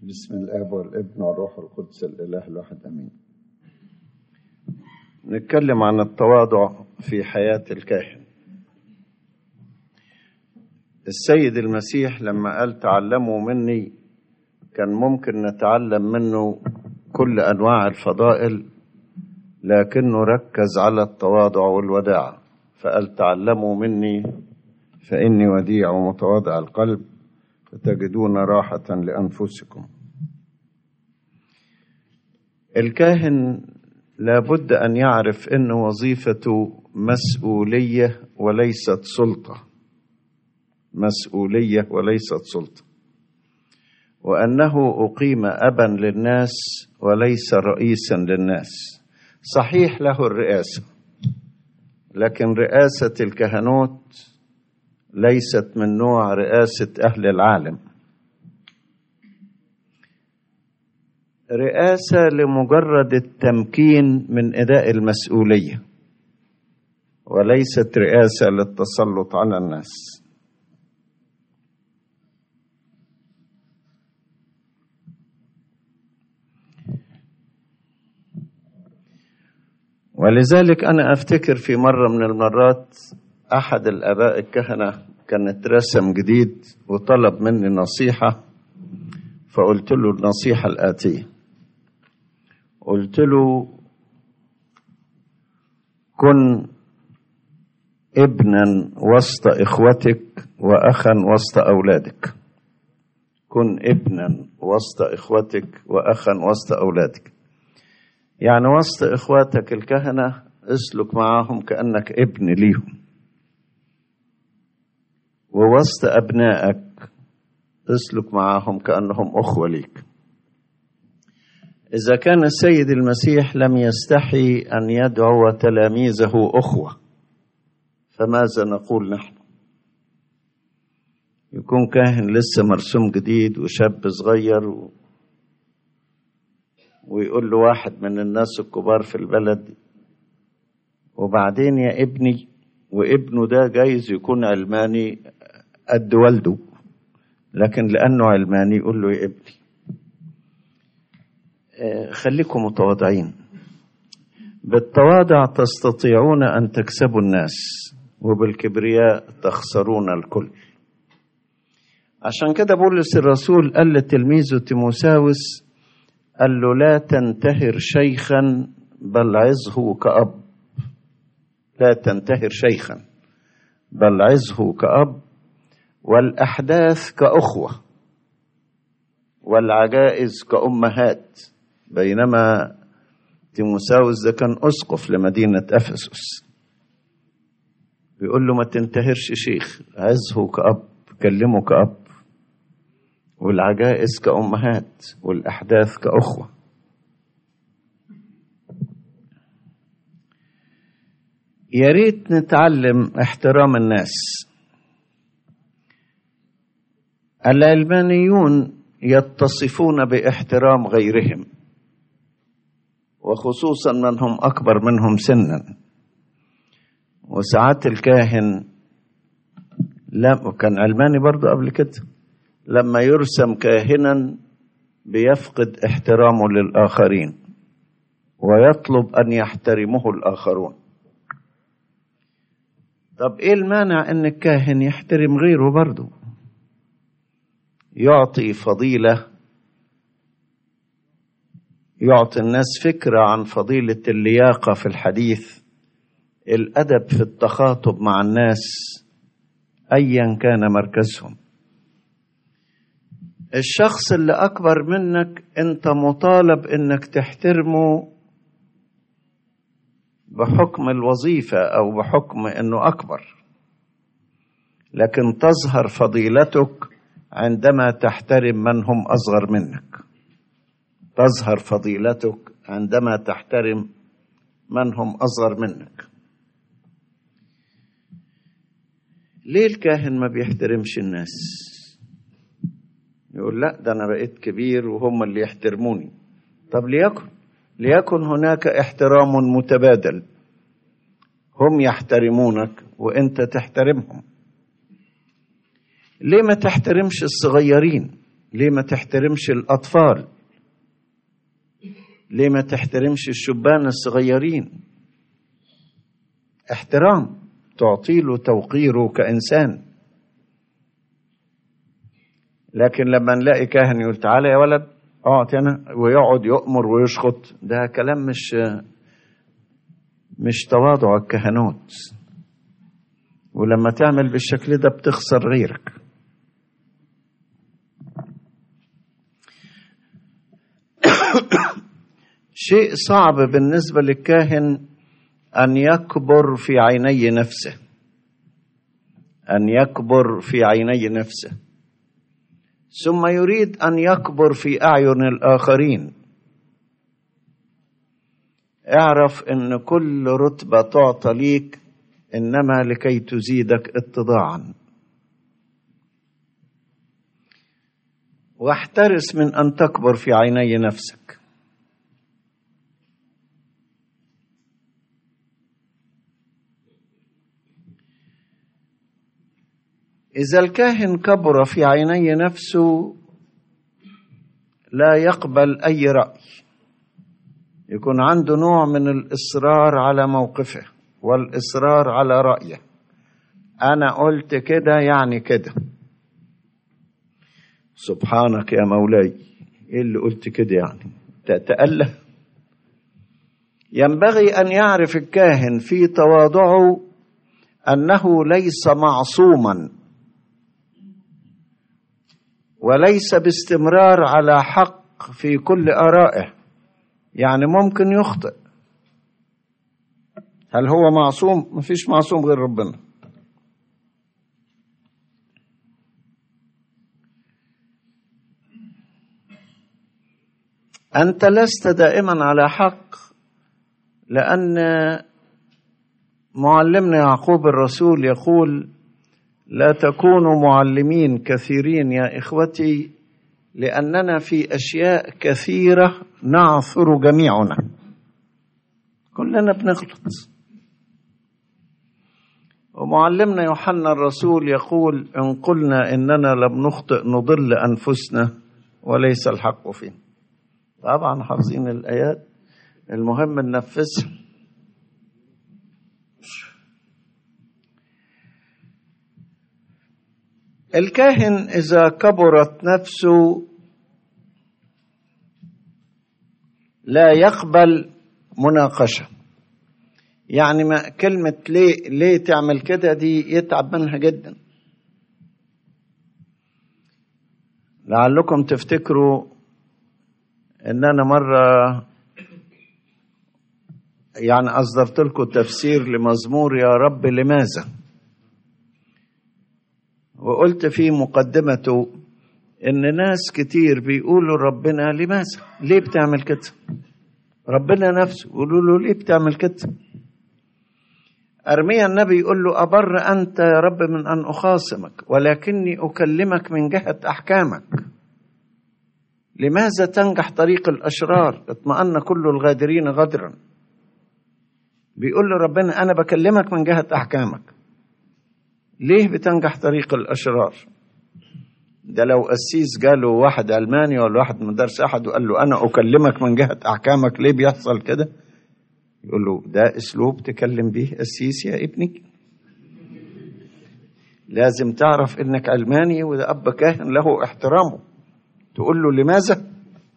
بسم الاب والابن والروح القدس الاله الواحد امين نتكلم عن التواضع في حياه الكاهن السيد المسيح لما قال تعلموا مني كان ممكن نتعلم منه كل انواع الفضائل لكنه ركز على التواضع والوداعه فقال تعلموا مني فاني وديع ومتواضع القلب فتجدون راحه لانفسكم الكاهن لابد ان يعرف ان وظيفته مسؤوليه وليست سلطه مسؤوليه وليست سلطه وانه اقيم ابا للناس وليس رئيسا للناس صحيح له الرئاسه لكن رئاسه الكهنوت ليست من نوع رئاسه اهل العالم رئاسه لمجرد التمكين من اداء المسؤوليه وليست رئاسه للتسلط على الناس ولذلك انا افتكر في مره من المرات احد الاباء الكهنه كانت رسم جديد وطلب مني نصيحه فقلت له النصيحه الاتيه قلت له كن ابنا وسط اخوتك واخا وسط اولادك كن ابنا وسط اخوتك واخا وسط اولادك يعني وسط اخواتك الكهنه اسلك معاهم كانك ابن ليهم ووسط ابنائك اسلك معاهم كانهم اخوه ليك اذا كان السيد المسيح لم يستحي ان يدعو تلاميذه اخوه فماذا نقول نحن يكون كاهن لسه مرسوم جديد وشاب صغير و... ويقول له واحد من الناس الكبار في البلد وبعدين يا ابني وابنه ده جايز يكون علماني قد والده لكن لأنه علماني يقول له يا ابني خليكم متواضعين بالتواضع تستطيعون أن تكسبوا الناس وبالكبرياء تخسرون الكل عشان كده بولس الرسول قال لتلميذه تيموساوس قال له لا تنتهر شيخا بل عظه كأب لا تنتهر شيخا بل عظه كأب والأحداث كأخوة والعجائز كأمهات بينما تيموساوس ده كان أسقف لمدينة أفسس بيقول له ما تنتهرش شيخ عظه كأب كلمه كأب والعجائز كأمهات والأحداث كأخوة يا ريت نتعلم احترام الناس العلمانيون يتصفون باحترام غيرهم وخصوصا من هم اكبر منهم سنا وساعات الكاهن لا كان علماني برضه قبل كده لما يرسم كاهنا بيفقد احترامه للاخرين ويطلب ان يحترمه الاخرون طب ايه المانع ان الكاهن يحترم غيره برضه يعطي فضيله يعطي الناس فكره عن فضيله اللياقه في الحديث الادب في التخاطب مع الناس ايا كان مركزهم الشخص اللي اكبر منك انت مطالب انك تحترمه بحكم الوظيفه او بحكم انه اكبر لكن تظهر فضيلتك عندما تحترم من هم اصغر منك تظهر فضيلتك عندما تحترم من هم اصغر منك ليه الكاهن ما بيحترمش الناس يقول لا ده انا بقيت كبير وهم اللي يحترموني طب ليكن ليكن هناك احترام متبادل هم يحترمونك وانت تحترمهم ليه ما تحترمش الصغيرين ليه ما تحترمش الأطفال ليه ما تحترمش الشبان الصغيرين احترام تعطي له توقيره كإنسان لكن لما نلاقي كاهن يقول تعالى يا ولد اقعد هنا ويقعد يؤمر ويشخط ده كلام مش مش تواضع الكهنوت ولما تعمل بالشكل ده بتخسر غيرك شيء صعب بالنسبة للكاهن أن يكبر في عيني نفسه أن يكبر في عيني نفسه ثم يريد أن يكبر في أعين الآخرين اعرف أن كل رتبة تعطى ليك إنما لكي تزيدك اتضاعا واحترس من أن تكبر في عيني نفسك إذا الكاهن كبر في عيني نفسه لا يقبل أي رأي يكون عنده نوع من الإصرار على موقفه والإصرار على رأيه أنا قلت كده يعني كده سبحانك يا مولاي إيه اللي قلت كده يعني تتأله ينبغي أن يعرف الكاهن في تواضعه أنه ليس معصوما وليس باستمرار على حق في كل آرائه يعني ممكن يخطئ هل هو معصوم؟ مفيش معصوم غير ربنا أنت لست دائما على حق لأن معلمنا يعقوب الرسول يقول لا تكونوا معلمين كثيرين يا إخوتي لأننا في أشياء كثيرة نعثر جميعنا كلنا بنغلط ومعلمنا يوحنا الرسول يقول إن قلنا إننا لم نخطئ نضل أنفسنا وليس الحق فينا طبعا حافظين الآيات المهم ننفذها الكاهن إذا كبرت نفسه لا يقبل مناقشة يعني ما كلمة ليه ليه تعمل كده دي يتعب منها جدا لعلكم تفتكروا ان انا مرة يعني اصدرت لكم تفسير لمزمور يا رب لماذا وقلت في مقدمته ان ناس كتير بيقولوا ربنا لماذا ليه بتعمل كده ربنا نفسه يقولوا له ليه بتعمل كده أرميا النبي يقول له أبر أنت يا رب من أن أخاصمك ولكني أكلمك من جهة أحكامك لماذا تنجح طريق الأشرار اطمأن كل الغادرين غدرا بيقول له ربنا أنا بكلمك من جهة أحكامك ليه بتنجح طريق الأشرار ده لو قسيس جاله واحد ألماني ولا واحد من درس أحد وقال له أنا أكلمك من جهة أحكامك ليه بيحصل كده يقول له ده أسلوب تكلم به قسيس يا ابني لازم تعرف إنك علماني وده أب كاهن له احترامه تقول له لماذا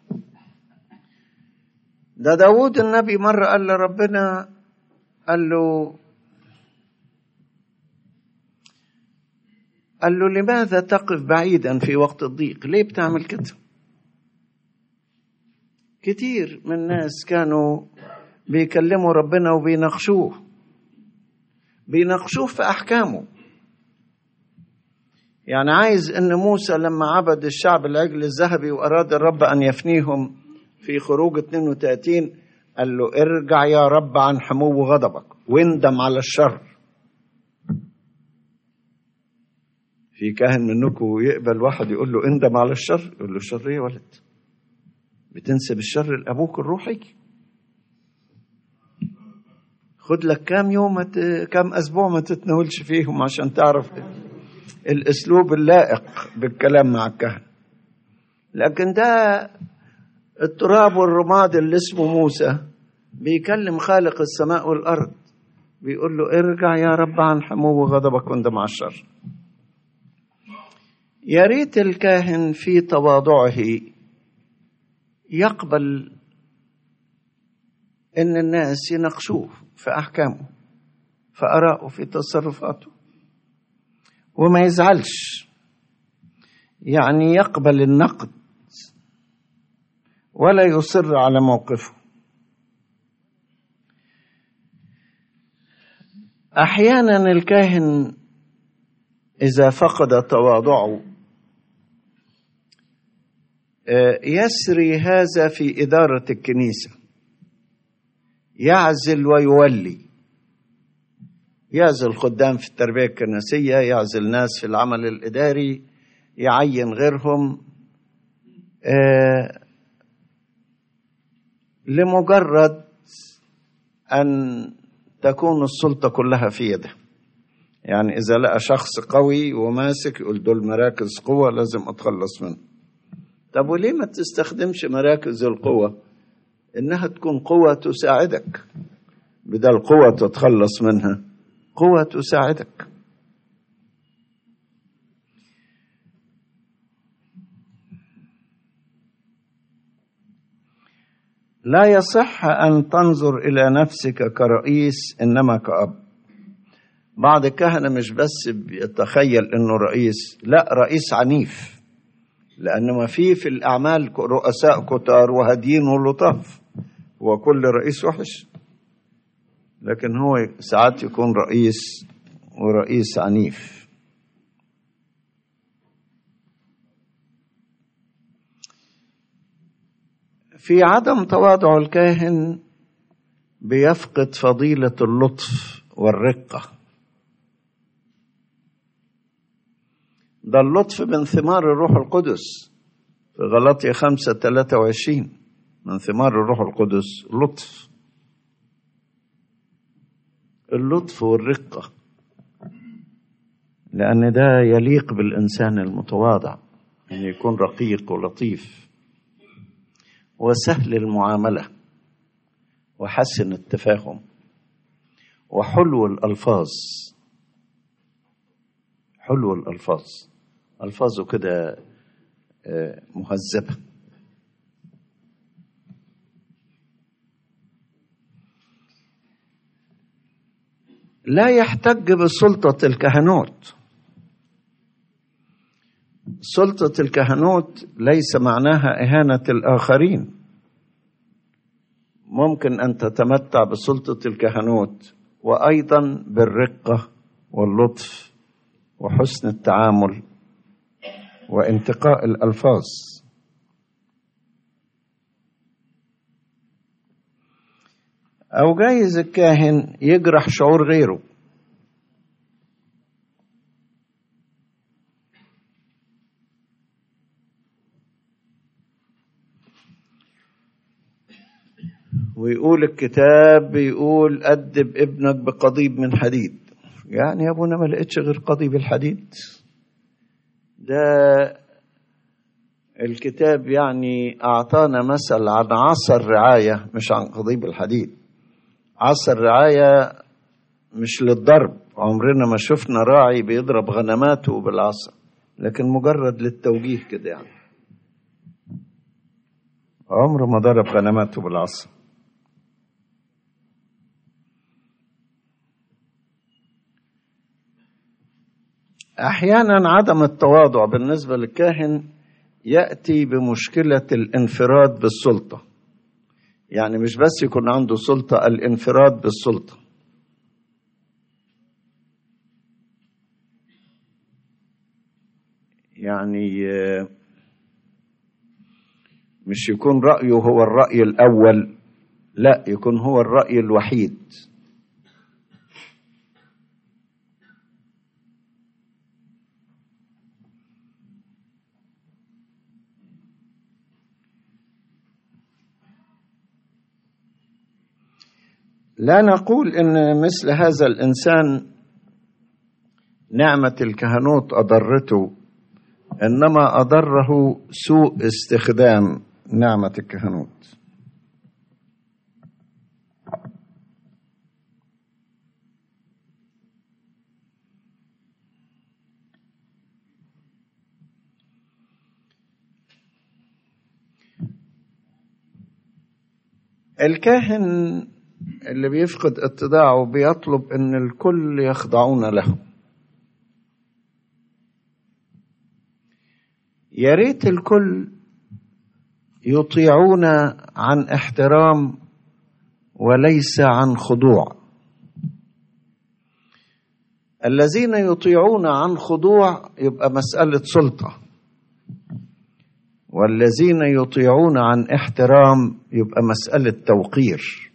ده داود النبي مرة قال لربنا قال له قال له لماذا تقف بعيدا في وقت الضيق ليه بتعمل كده كتير من الناس كانوا بيكلموا ربنا وبيناقشوه بيناقشوه في احكامه يعني عايز ان موسى لما عبد الشعب العجل الذهبي واراد الرب ان يفنيهم في خروج 32 قال له ارجع يا رب عن حمو غضبك واندم على الشر في كاهن منكم يقبل واحد يقول له اندم على الشر يقول له الشر ايه يا ولد بتنسب الشر لابوك الروحي خد لك كام يوم مت... كام اسبوع ما تتناولش فيهم عشان تعرف الاسلوب اللائق بالكلام مع الكهنه لكن ده التراب والرماد اللي اسمه موسى بيكلم خالق السماء والارض بيقول له ارجع يا رب عن حمو غضبك واندم على الشر يا ريت الكاهن في تواضعه يقبل ان الناس يناقشوه في احكامه في ارائه في تصرفاته وما يزعلش يعني يقبل النقد ولا يصر على موقفه احيانا الكاهن اذا فقد تواضعه يسري هذا في اداره الكنيسه يعزل ويولي يعزل خدام في التربيه الكنسيه يعزل ناس في العمل الاداري يعين غيرهم لمجرد ان تكون السلطه كلها في يده يعني اذا لقى شخص قوي وماسك يقول دول مراكز قوه لازم اتخلص منه طب وليه ما تستخدمش مراكز القوه انها تكون قوه تساعدك بدل قوه تتخلص منها قوه تساعدك لا يصح ان تنظر الى نفسك كرئيس انما كاب بعض الكهنه مش بس بيتخيل انه رئيس لا رئيس عنيف لان ما في في الاعمال رؤساء كتار وهاديين ولطاف وكل رئيس وحش لكن هو ساعات يكون رئيس ورئيس عنيف في عدم تواضع الكاهن بيفقد فضيلة اللطف والرقة ده اللطف من ثمار الروح القدس في غلطية خمسة ثلاثة وعشرين من ثمار الروح القدس لطف اللطف والرقة لأن ده يليق بالإنسان المتواضع أن يعني يكون رقيق ولطيف وسهل المعاملة وحسن التفاهم وحلو الألفاظ حلو الألفاظ ألفاظه كده مهذبة لا يحتج بسلطة الكهنوت سلطة الكهنوت ليس معناها إهانة الآخرين ممكن أن تتمتع بسلطة الكهنوت وأيضا بالرقة واللطف وحسن التعامل وانتقاء الألفاظ أو جايز الكاهن يجرح شعور غيره ويقول الكتاب بيقول أدب ابنك بقضيب من حديد يعني يا ابونا ما لقيتش غير قضيب الحديد ده الكتاب يعني أعطانا مثل عن عصا الرعاية مش عن قضيب الحديد عصا الرعاية مش للضرب عمرنا ما شفنا راعي بيضرب غنماته بالعصا لكن مجرد للتوجيه كده يعني عمره ما ضرب غنماته بالعصا احيانا عدم التواضع بالنسبه للكاهن ياتي بمشكله الانفراد بالسلطه يعني مش بس يكون عنده سلطه الانفراد بالسلطه يعني مش يكون رايه هو الراي الاول لا يكون هو الراي الوحيد لا نقول ان مثل هذا الانسان نعمه الكهنوت اضرته إنما أضره سوء استخدام نعمة الكهنوت الكاهن اللي بيفقد اتضاعه بيطلب ان الكل يخضعون له يا ريت الكل يطيعون عن احترام وليس عن خضوع الذين يطيعون عن خضوع يبقى مساله سلطه والذين يطيعون عن احترام يبقى مساله توقير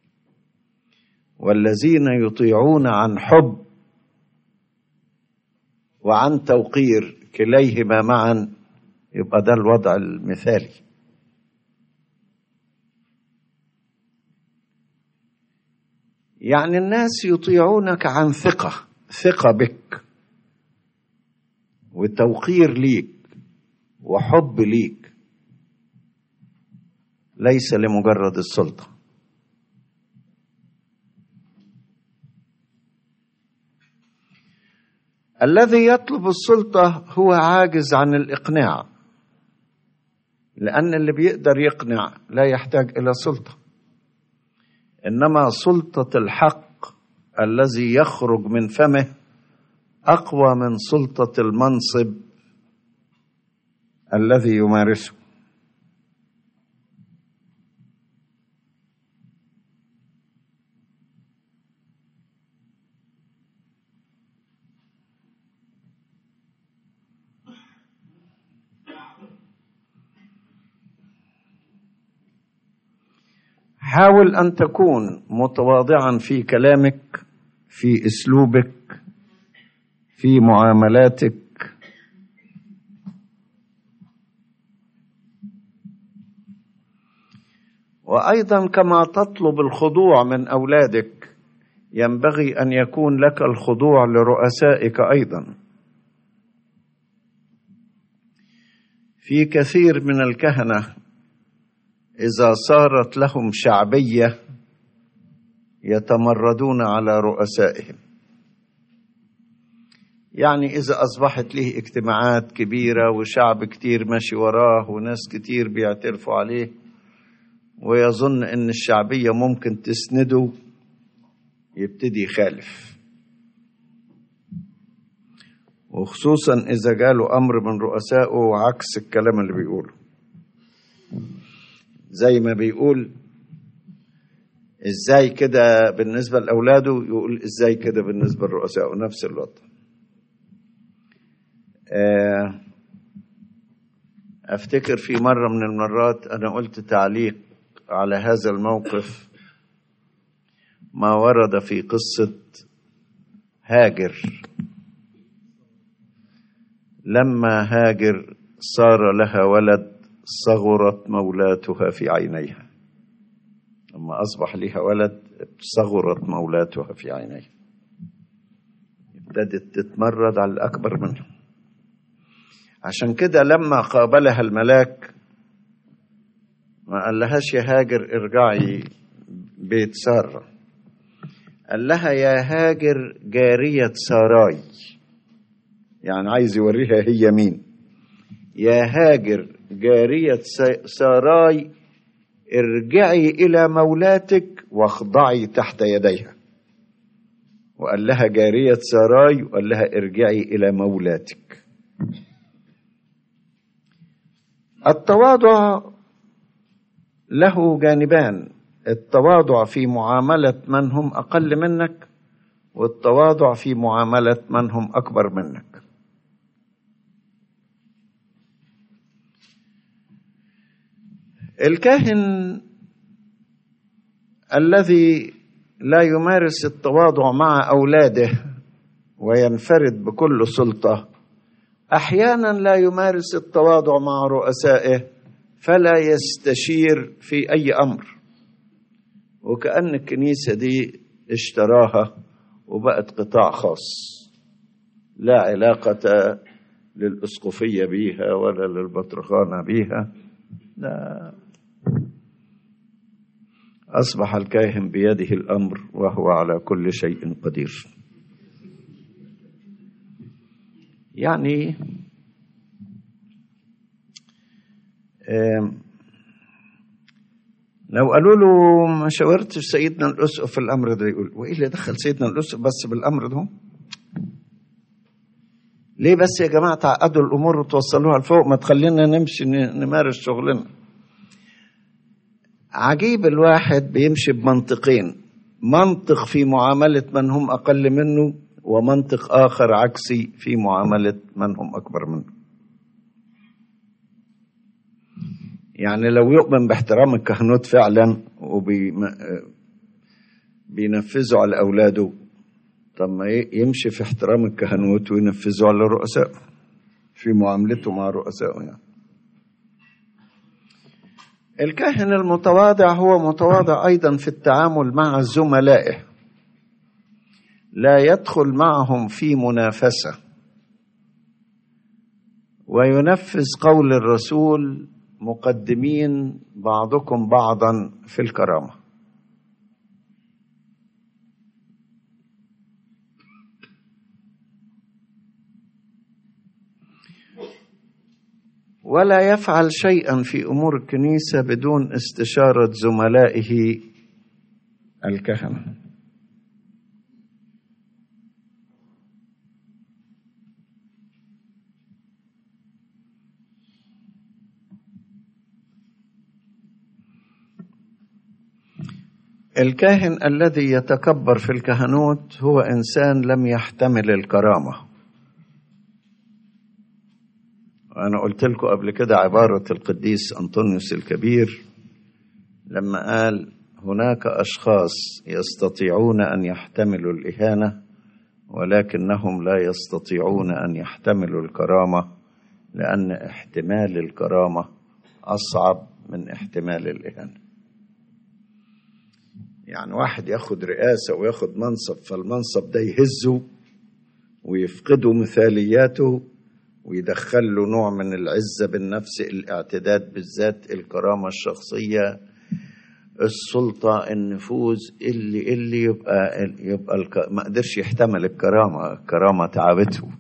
والذين يطيعون عن حب وعن توقير كليهما معا يبقى ده الوضع المثالي يعني الناس يطيعونك عن ثقة ثقة بك وتوقير ليك وحب ليك ليس لمجرد السلطه الذي يطلب السلطة هو عاجز عن الإقناع لأن اللي بيقدر يقنع لا يحتاج إلى سلطة إنما سلطة الحق الذي يخرج من فمه أقوى من سلطة المنصب الذي يمارسه حاول ان تكون متواضعا في كلامك في اسلوبك في معاملاتك وايضا كما تطلب الخضوع من اولادك ينبغي ان يكون لك الخضوع لرؤسائك ايضا في كثير من الكهنه اذا صارت لهم شعبيه يتمردون على رؤسائهم يعني اذا اصبحت له اجتماعات كبيره وشعب كتير ماشي وراه وناس كتير بيعترفوا عليه ويظن ان الشعبيه ممكن تسنده يبتدي يخالف وخصوصا اذا جاله امر من رؤسائه عكس الكلام اللي بيقوله زي ما بيقول ازاي كده بالنسبة لأولاده يقول ازاي كده بالنسبة لرؤسائه نفس الوضع افتكر في مرة من المرات انا قلت تعليق على هذا الموقف ما ورد في قصة هاجر لما هاجر صار لها ولد صغرت مولاتها في عينيها لما أصبح لها ولد صغرت مولاتها في عينيها ابتدت تتمرد على الأكبر منها عشان كده لما قابلها الملاك ما قال لهاش يا هاجر ارجعي بيت سارة قال لها يا هاجر جارية ساراي يعني عايز يوريها هي مين يا هاجر جارية ساراي ارجعي إلى مولاتك واخضعي تحت يديها وقال لها جارية ساراي وقال لها ارجعي إلى مولاتك التواضع له جانبان التواضع في معاملة من هم أقل منك والتواضع في معاملة من هم أكبر منك الكاهن الذي لا يمارس التواضع مع اولاده وينفرد بكل سلطه احيانا لا يمارس التواضع مع رؤسائه فلا يستشير في اي امر وكان الكنيسه دي اشتراها وبقت قطاع خاص لا علاقه للأسقفية بيها ولا للبطرخانة بيها لا أصبح الكاهن بيده الأمر وهو على كل شيء قدير يعني لو قالوا له ما شاورتش سيدنا الأسقف في الأمر ده يقول وإيه اللي دخل سيدنا الأسقف بس بالأمر ده ليه بس يا جماعة تعقدوا الأمور وتوصلوها لفوق ما تخلينا نمشي نمارس شغلنا عجيب الواحد بيمشي بمنطقين منطق في معاملة من هم أقل منه ومنطق آخر عكسي في معاملة من هم أكبر منه يعني لو يؤمن باحترام الكهنوت فعلا وبينفذوا على أولاده طب ما يمشي في احترام الكهنوت وينفذه على الرؤساء في معاملته مع رؤسائه يعني الكاهن المتواضع هو متواضع ايضا في التعامل مع زملائه لا يدخل معهم في منافسه وينفذ قول الرسول مقدمين بعضكم بعضا في الكرامه ولا يفعل شيئا في امور الكنيسه بدون استشاره زملائه الكهنه الكاهن الذي يتكبر في الكهنوت هو انسان لم يحتمل الكرامه أنا قلت لكم قبل كده عبارة القديس أنطونيوس الكبير لما قال هناك أشخاص يستطيعون أن يحتملوا الإهانة ولكنهم لا يستطيعون أن يحتملوا الكرامة لأن احتمال الكرامة أصعب من احتمال الإهانة يعني واحد ياخد رئاسة وياخد منصب فالمنصب ده يهزه ويفقده مثالياته ويدخل له نوع من العزة بالنفس الاعتداد بالذات الكرامة الشخصية السلطة النفوذ اللي اللي يبقى يبقى الك... ما قدرش يحتمل الكرامة الكرامة تعبته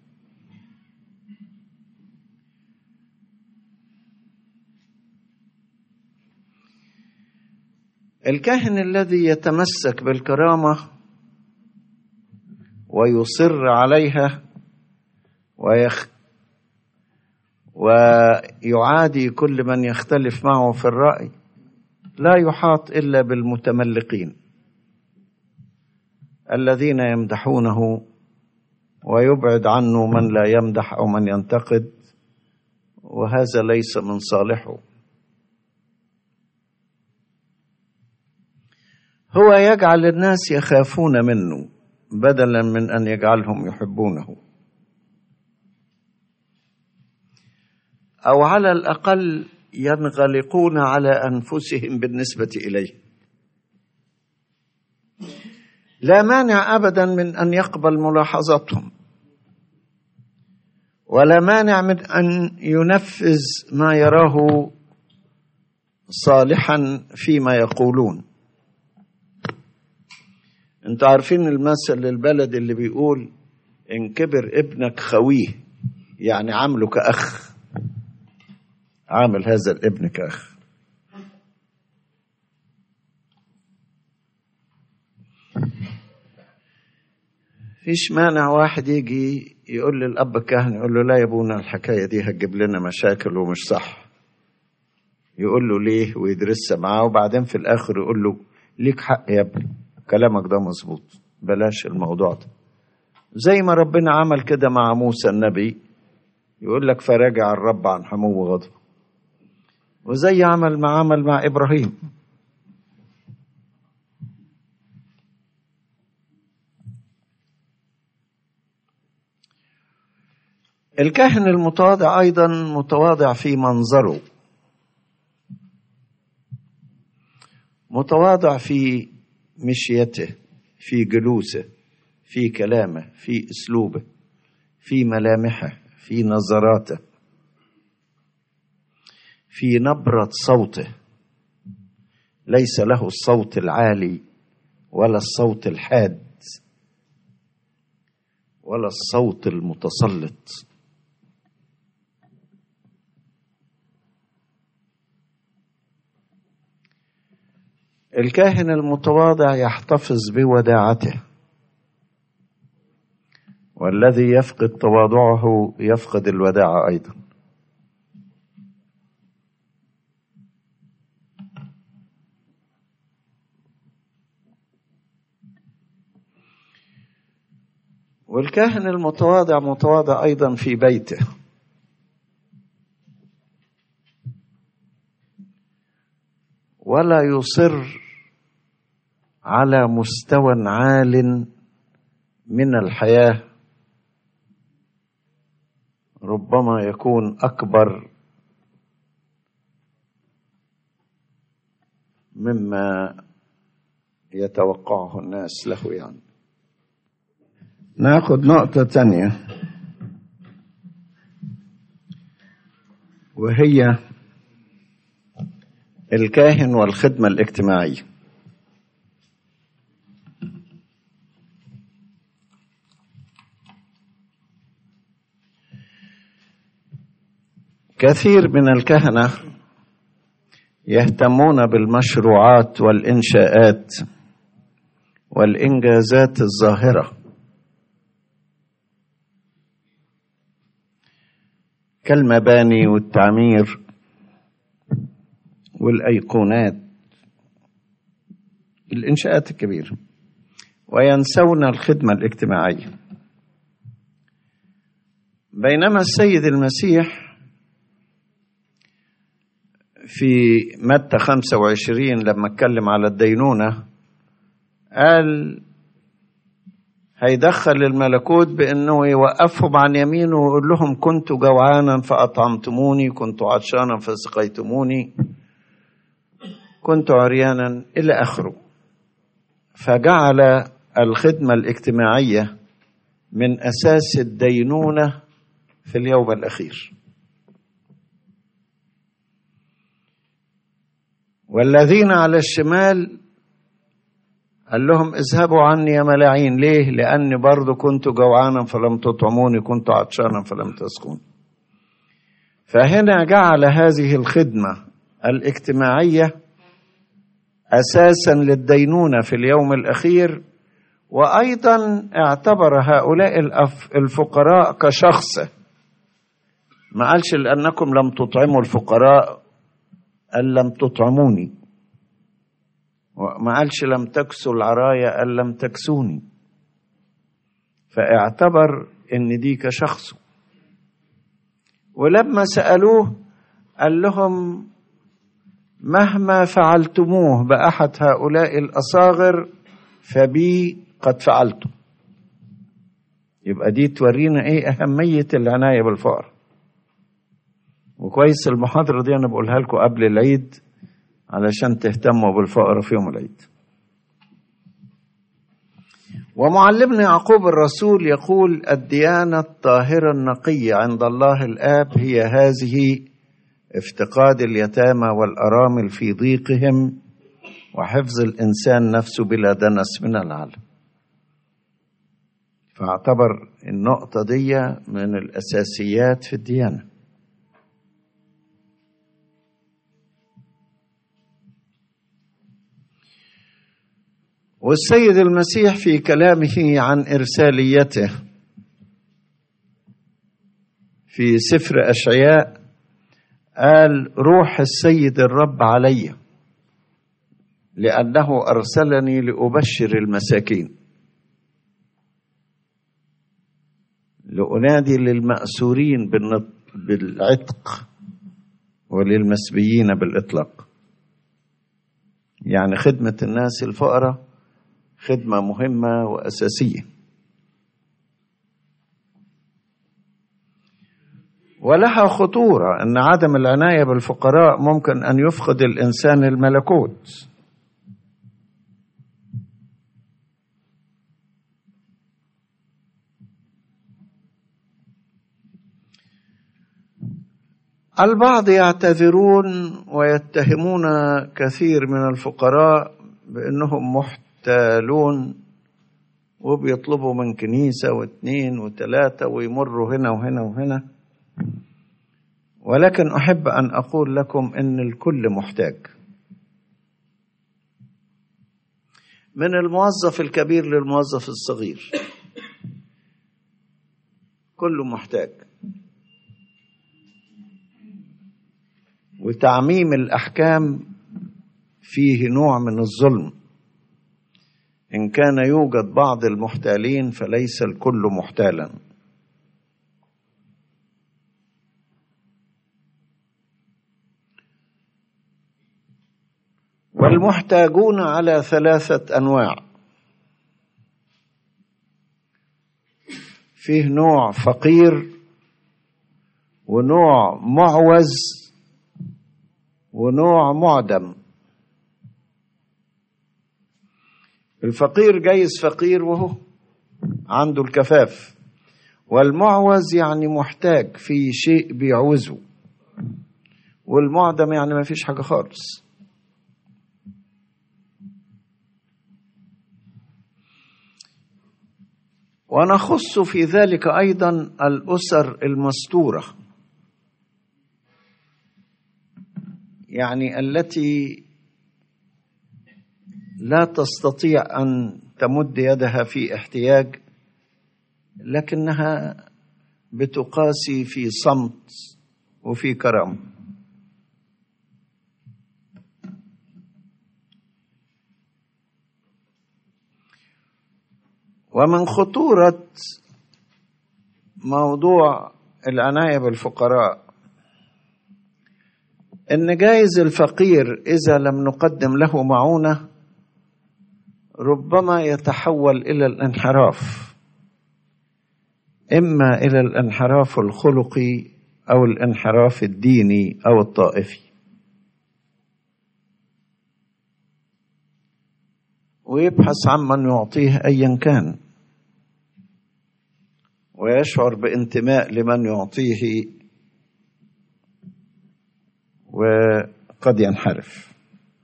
الكاهن الذي يتمسك بالكرامة ويصر عليها ويخ ويعادي كل من يختلف معه في الرأي لا يحاط إلا بالمتملقين الذين يمدحونه ويبعد عنه من لا يمدح أو من ينتقد وهذا ليس من صالحه هو يجعل الناس يخافون منه بدلا من أن يجعلهم يحبونه او على الاقل ينغلقون على انفسهم بالنسبه اليه لا مانع ابدا من ان يقبل ملاحظتهم ولا مانع من ان ينفذ ما يراه صالحا فيما يقولون انتوا عارفين المثل البلد اللي بيقول ان كبر ابنك خويه يعني عامله كاخ عامل هذا الابن كأخ فيش مانع واحد يجي يقول للأب الكاهن يقول له لا يا ابونا الحكاية دي هتجيب لنا مشاكل ومش صح يقول له ليه ويدرسها معاه وبعدين في الآخر يقول له ليك حق يا ابني كلامك ده مظبوط بلاش الموضوع ده زي ما ربنا عمل كده مع موسى النبي يقول لك فراجع الرب عن حمو غضبه وزي عمل ما عمل مع ابراهيم الكاهن المتواضع ايضا متواضع في منظره متواضع في مشيته في جلوسه في كلامه في اسلوبه في ملامحه في نظراته في نبرة صوته ليس له الصوت العالي ولا الصوت الحاد ولا الصوت المتسلط الكاهن المتواضع يحتفظ بوداعته والذي يفقد تواضعه يفقد الوداعه ايضا والكاهن المتواضع متواضع ايضا في بيته ولا يصر على مستوى عال من الحياه ربما يكون اكبر مما يتوقعه الناس له يعني ناخد نقطة تانية وهي الكاهن والخدمة الاجتماعية كثير من الكهنة يهتمون بالمشروعات والإنشاءات والإنجازات الظاهرة كالمباني والتعمير والأيقونات الإنشاءات الكبيرة وينسون الخدمة الاجتماعية بينما السيد المسيح في متى 25 لما اتكلم على الدينونة قال هيدخل الملكوت بانه يوقفهم عن يمينه ويقول لهم كنت جوعانا فاطعمتموني كنت عطشانا فسقيتموني كنت عريانا الى اخره فجعل الخدمه الاجتماعيه من اساس الدينونه في اليوم الاخير والذين على الشمال قال لهم اذهبوا عني يا ملاعين ليه لاني برضو كنت جوعانا فلم تطعموني كنت عطشانا فلم تسقوني فهنا جعل هذه الخدمه الاجتماعيه اساسا للدينونه في اليوم الاخير وايضا اعتبر هؤلاء الفقراء كشخصه ما قالش لانكم لم تطعموا الفقراء قال لم تطعموني وما قالش لم تكسوا العرايا قال لم تكسوني فاعتبر ان دي كشخصه ولما سالوه قال لهم مهما فعلتموه باحد هؤلاء الاصاغر فبي قد فعلته يبقى دي تورينا ايه اهميه العنايه بالفقر وكويس المحاضره دي انا بقولها لكم قبل العيد علشان تهتموا بالفقر في يوم العيد ومعلمنا يعقوب الرسول يقول الديانة الطاهرة النقية عند الله الآب هي هذه افتقاد اليتامى والأرامل في ضيقهم وحفظ الإنسان نفسه بلا دنس من العالم فاعتبر النقطة دي من الأساسيات في الديانة والسيد المسيح في كلامه عن ارساليته في سفر اشعياء قال روح السيد الرب علي لانه ارسلني لابشر المساكين لانادي للماسورين بالعتق وللمسبيين بالاطلاق يعني خدمه الناس الفقراء خدمة مهمة وأساسية ولها خطورة أن عدم العناية بالفقراء ممكن أن يفقد الإنسان الملكوت البعض يعتذرون ويتهمون كثير من الفقراء بانهم محتالون وبيطلبوا من كنيسه واثنين وثلاثه ويمروا هنا وهنا وهنا ولكن احب ان اقول لكم ان الكل محتاج من الموظف الكبير للموظف الصغير كله محتاج وتعميم الاحكام فيه نوع من الظلم ان كان يوجد بعض المحتالين فليس الكل محتالا والمحتاجون على ثلاثه انواع فيه نوع فقير ونوع معوز ونوع معدم الفقير جايز فقير وهو عنده الكفاف والمعوز يعني محتاج في شيء بيعوزه والمعدم يعني ما فيش حاجة خالص ونخص في ذلك أيضا الأسر المستورة يعني التي لا تستطيع ان تمد يدها في احتياج لكنها بتقاسي في صمت وفي كرم ومن خطوره موضوع العنايه بالفقراء ان جايز الفقير اذا لم نقدم له معونه ربما يتحول الى الانحراف اما الى الانحراف الخلقي او الانحراف الديني او الطائفي ويبحث عمن يعطيه ايا كان ويشعر بانتماء لمن يعطيه وقد ينحرف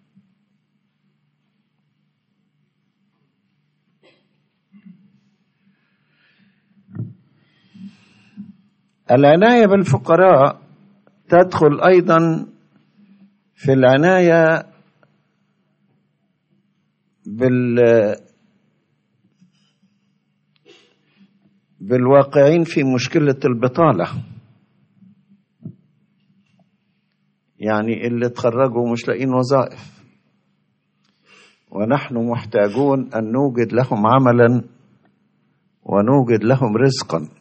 العنايه بالفقراء تدخل ايضا في العنايه بال بالواقعين في مشكله البطاله يعني اللي تخرجوا مش لاقيين وظائف ونحن محتاجون ان نوجد لهم عملا ونوجد لهم رزقا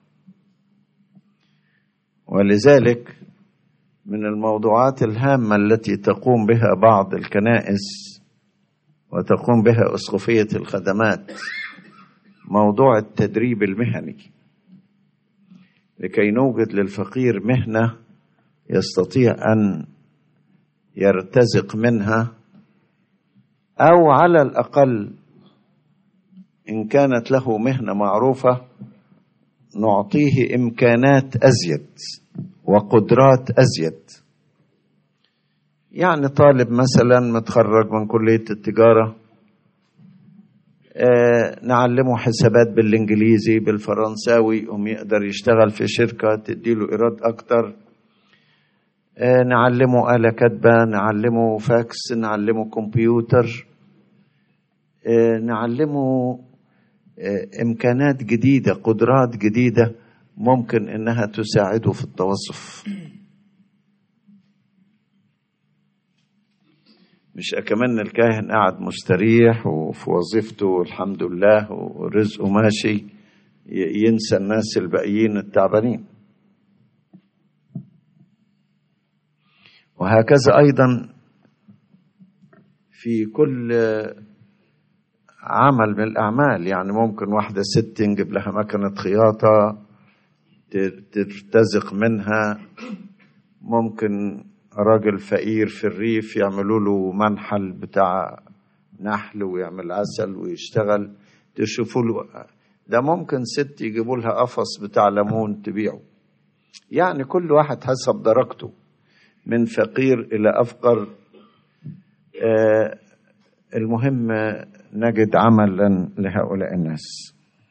ولذلك من الموضوعات الهامه التي تقوم بها بعض الكنائس وتقوم بها اسقفيه الخدمات موضوع التدريب المهني لكي نوجد للفقير مهنه يستطيع ان يرتزق منها او على الاقل ان كانت له مهنه معروفه نعطيه امكانات ازيد وقدرات ازيد يعني طالب مثلا متخرج من كليه التجاره آه نعلمه حسابات بالانجليزي بالفرنساوي يقوم يقدر يشتغل في شركه تديله ايراد اكتر آه نعلمه آلة كاتبة نعلمه فاكس نعلمه كمبيوتر آه نعلمه امكانات جديده قدرات جديده ممكن انها تساعده في التوظف مش كمان الكاهن قاعد مستريح وفي وظيفته الحمد لله ورزقه ماشي ينسى الناس الباقيين التعبانين وهكذا ايضا في كل عمل من الأعمال يعني ممكن واحدة ست نجيب لها مكنة خياطة ترتزق منها ممكن راجل فقير في الريف يعملوا له منحل بتاع نحل ويعمل عسل ويشتغل تشوفوا له ده ممكن ست يجيبوا لها قفص بتاع ليمون تبيعه يعني كل واحد حسب درجته من فقير إلى أفقر آه المهم نجد عملا لهؤلاء الناس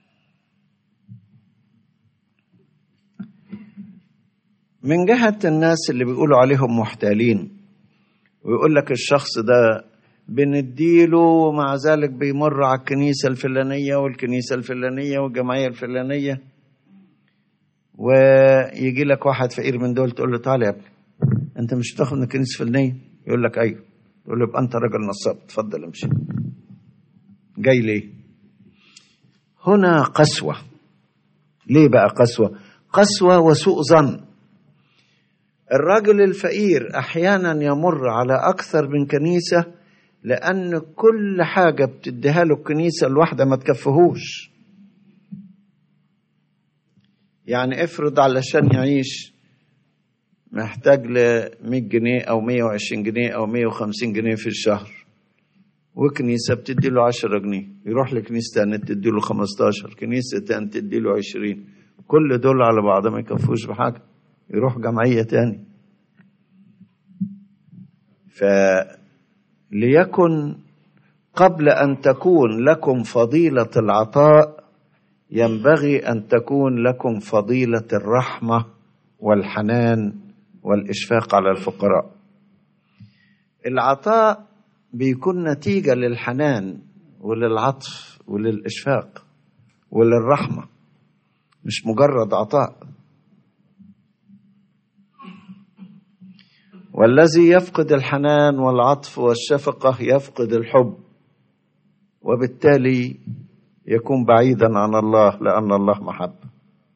من جهة الناس اللي بيقولوا عليهم محتالين ويقول لك الشخص ده بنديله ومع ذلك بيمر على الكنيسة الفلانية والكنيسة الفلانية والجمعية الفلانية ويجي لك واحد فقير من دول تقول له تعالى يا ابني انت مش هتاخد من الكنيسة الفلانية يقول لك ايوه تقول له يبقى انت راجل نصاب اتفضل امشي جاي ليه هنا قسوة ليه بقى قسوة قسوة وسوء ظن الراجل الفقير احيانا يمر على اكثر من كنيسه لان كل حاجه بتديها له الكنيسه الواحده ما تكفهوش يعني افرض علشان يعيش محتاج ل 100 جنيه او 120 جنيه او 150 جنيه في الشهر وكنيسه بتدي له 10 جنيه يروح لكنيسه تانية تدي له 15 كنيسه تانية تدي له 20 كل دول على بعض ما يكفوش بحاجه يروح جمعية تاني فليكن قبل أن تكون لكم فضيلة العطاء ينبغي أن تكون لكم فضيلة الرحمة والحنان والإشفاق على الفقراء العطاء بيكون نتيجة للحنان وللعطف وللإشفاق وللرحمة مش مجرد عطاء والذي يفقد الحنان والعطف والشفقه يفقد الحب وبالتالي يكون بعيدا عن الله لان الله محبه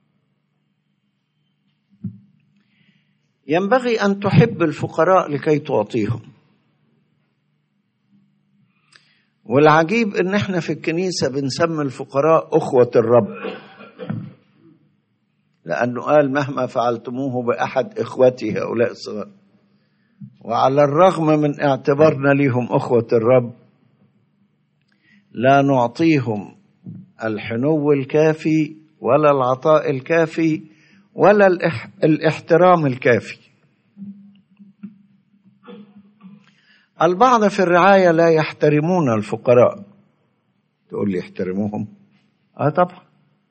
ينبغي ان تحب الفقراء لكي تعطيهم والعجيب ان احنا في الكنيسه بنسمي الفقراء اخوه الرب لانه قال مهما فعلتموه باحد اخوتي هؤلاء الصغار وعلى الرغم من اعتبارنا ليهم اخوه الرب لا نعطيهم الحنو الكافي ولا العطاء الكافي ولا الاح... الاحترام الكافي البعض في الرعايه لا يحترمون الفقراء تقول لي يحترموهم اه طبعا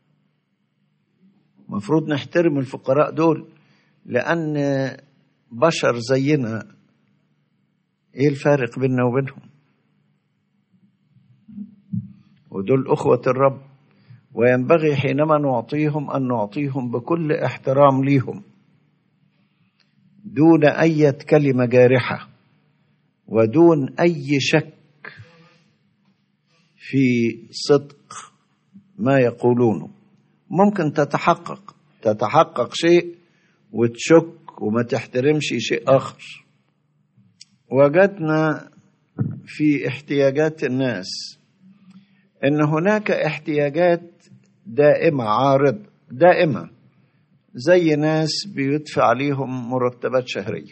المفروض نحترم الفقراء دول لان بشر زينا ايه الفارق بيننا وبينهم ودول اخوه الرب وينبغي حينما نعطيهم ان نعطيهم بكل احترام ليهم دون اي كلمه جارحه ودون اي شك في صدق ما يقولونه ممكن تتحقق تتحقق شيء وتشك وما تحترمش شيء اخر وجدنا في احتياجات الناس ان هناك احتياجات دائمه عارض دائمه زي ناس بيدفع عليهم مرتبات شهريه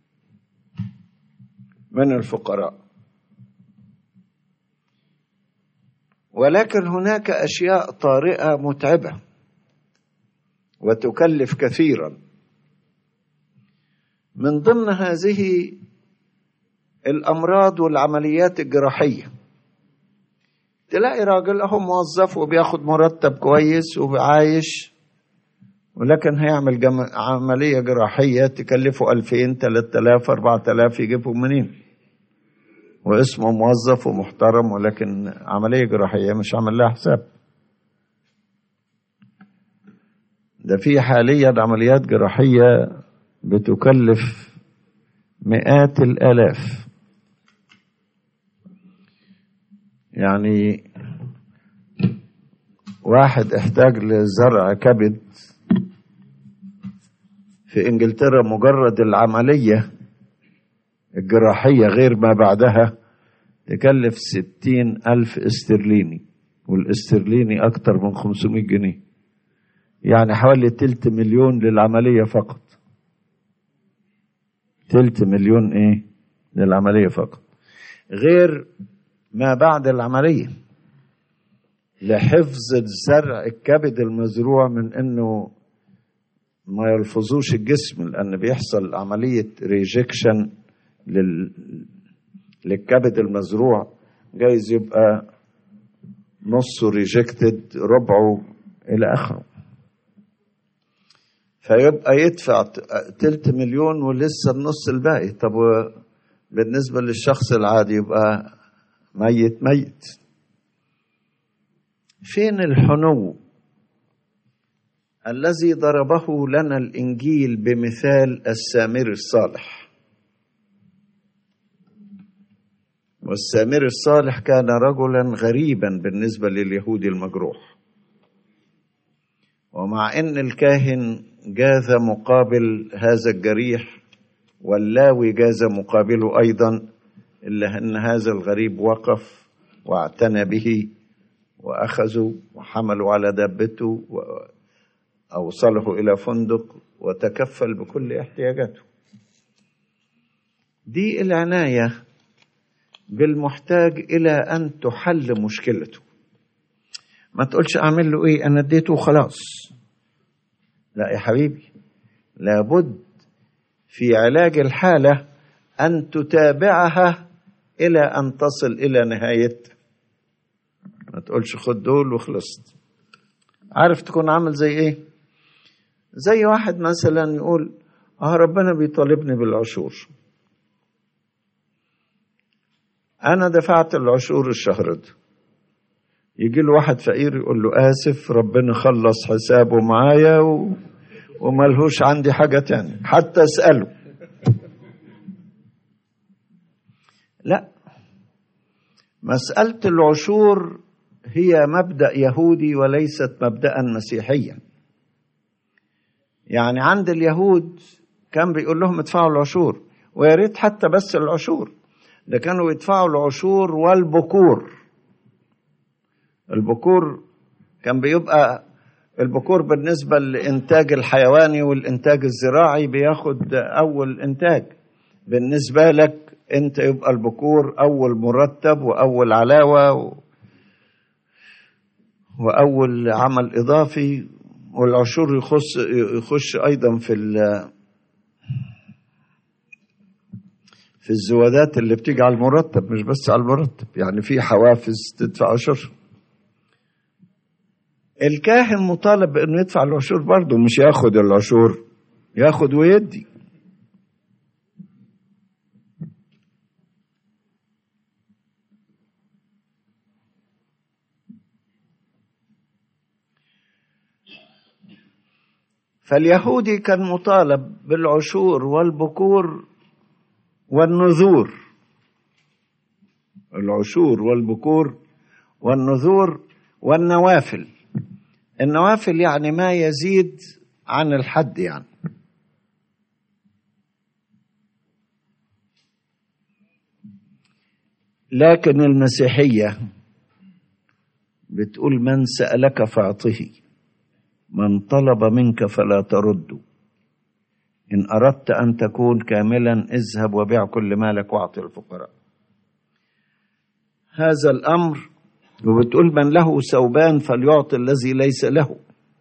من الفقراء ولكن هناك اشياء طارئه متعبه وتكلف كثيرا من ضمن هذه الامراض والعمليات الجراحيه تلاقي راجل اهو موظف وبياخد مرتب كويس وعايش ولكن هيعمل جم... عملية جراحية تكلفه ألفين تلات آلاف أربعة آلاف يجيبهم منين واسمه موظف ومحترم ولكن عملية جراحية مش عامل لها حساب ده في حاليا عمليات جراحية بتكلف مئات الآلاف يعني واحد احتاج لزرع كبد في انجلترا مجرد العملية الجراحية غير ما بعدها تكلف ستين ألف استرليني والاسترليني أكتر من خمسمائة جنيه يعني حوالي تلت مليون للعملية فقط تلت مليون ايه للعملية فقط غير ما بعد العملية لحفظ الزرع الكبد المزروع من انه ما يلفظوش الجسم لأن بيحصل عملية ريجكشن لل... للكبد المزروع جايز يبقى نصه ريجكتد ربعه إلى آخره فيبقى يدفع تلت مليون ولسه النص الباقي طب بالنسبة للشخص العادي يبقى ميت ميت فين الحنو الذي ضربه لنا الانجيل بمثال السامر الصالح والسامر الصالح كان رجلا غريبا بالنسبه لليهودي المجروح ومع ان الكاهن جاز مقابل هذا الجريح واللاوي جاز مقابله ايضا الا ان هذا الغريب وقف واعتنى به واخذوا وحملوا على دابته أوصله إلى فندق وتكفل بكل احتياجاته دي العناية بالمحتاج إلى أن تحل مشكلته ما تقولش أعمل له إيه أنا اديته خلاص لا يا حبيبي لابد في علاج الحالة أن تتابعها إلى أن تصل إلى نهايتها ما تقولش خد دول وخلصت عارف تكون عامل زي ايه زي واحد مثلا يقول اه ربنا بيطالبني بالعشور انا دفعت العشور الشهر ده يجي له واحد فقير يقول له اسف ربنا خلص حسابه معايا و... وملهوش عندي حاجة تاني حتى اسأله لا مسألة العشور هي مبدأ يهودي وليست مبدأ مسيحيا يعني عند اليهود كان بيقول لهم ادفعوا العشور ويا ريت حتى بس العشور ده كانوا يدفعوا العشور والبكور البكور كان بيبقى البكور بالنسبة للإنتاج الحيواني والإنتاج الزراعي بياخد أول إنتاج بالنسبة لك أنت يبقى البكور أول مرتب وأول علاوة و... وأول عمل إضافي والعشور يخص يخش أيضا في في الزوادات اللي بتيجي على المرتب مش بس على المرتب يعني في حوافز تدفع عشر الكاهن مطالب بانه يدفع العشور برضه مش ياخد العشور ياخد ويدي فاليهودي كان مطالب بالعشور والبكور والنذور العشور والبكور والنذور والنوافل النوافل يعني ما يزيد عن الحد يعني لكن المسيحية بتقول من سألك فاعطه من طلب منك فلا ترده إن أردت أن تكون كاملا اذهب وبيع كل مالك واعطي الفقراء هذا الأمر وبتقول من له ثوبان فليعطي الذي ليس له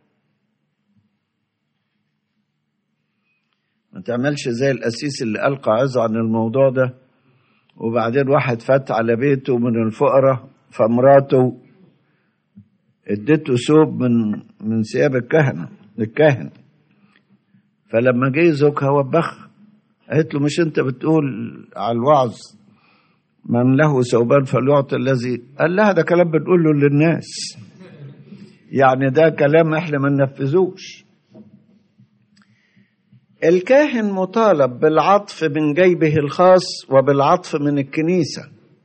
ما تعملش زي القسيس اللي ألقى عظة عن الموضوع ده وبعدين واحد فات على بيته من الفقراء فمراته اديته ثوب من من ثياب الكهنة الكاهن فلما جه زوجها وبخ قالت له مش انت بتقول على الوعظ من له ثوبان فليعطي الذي قال لها ده كلام بنقوله للناس يعني ده كلام احنا ما ننفذوش الكاهن مطالب بالعطف من جيبه الخاص وبالعطف من الكنيسة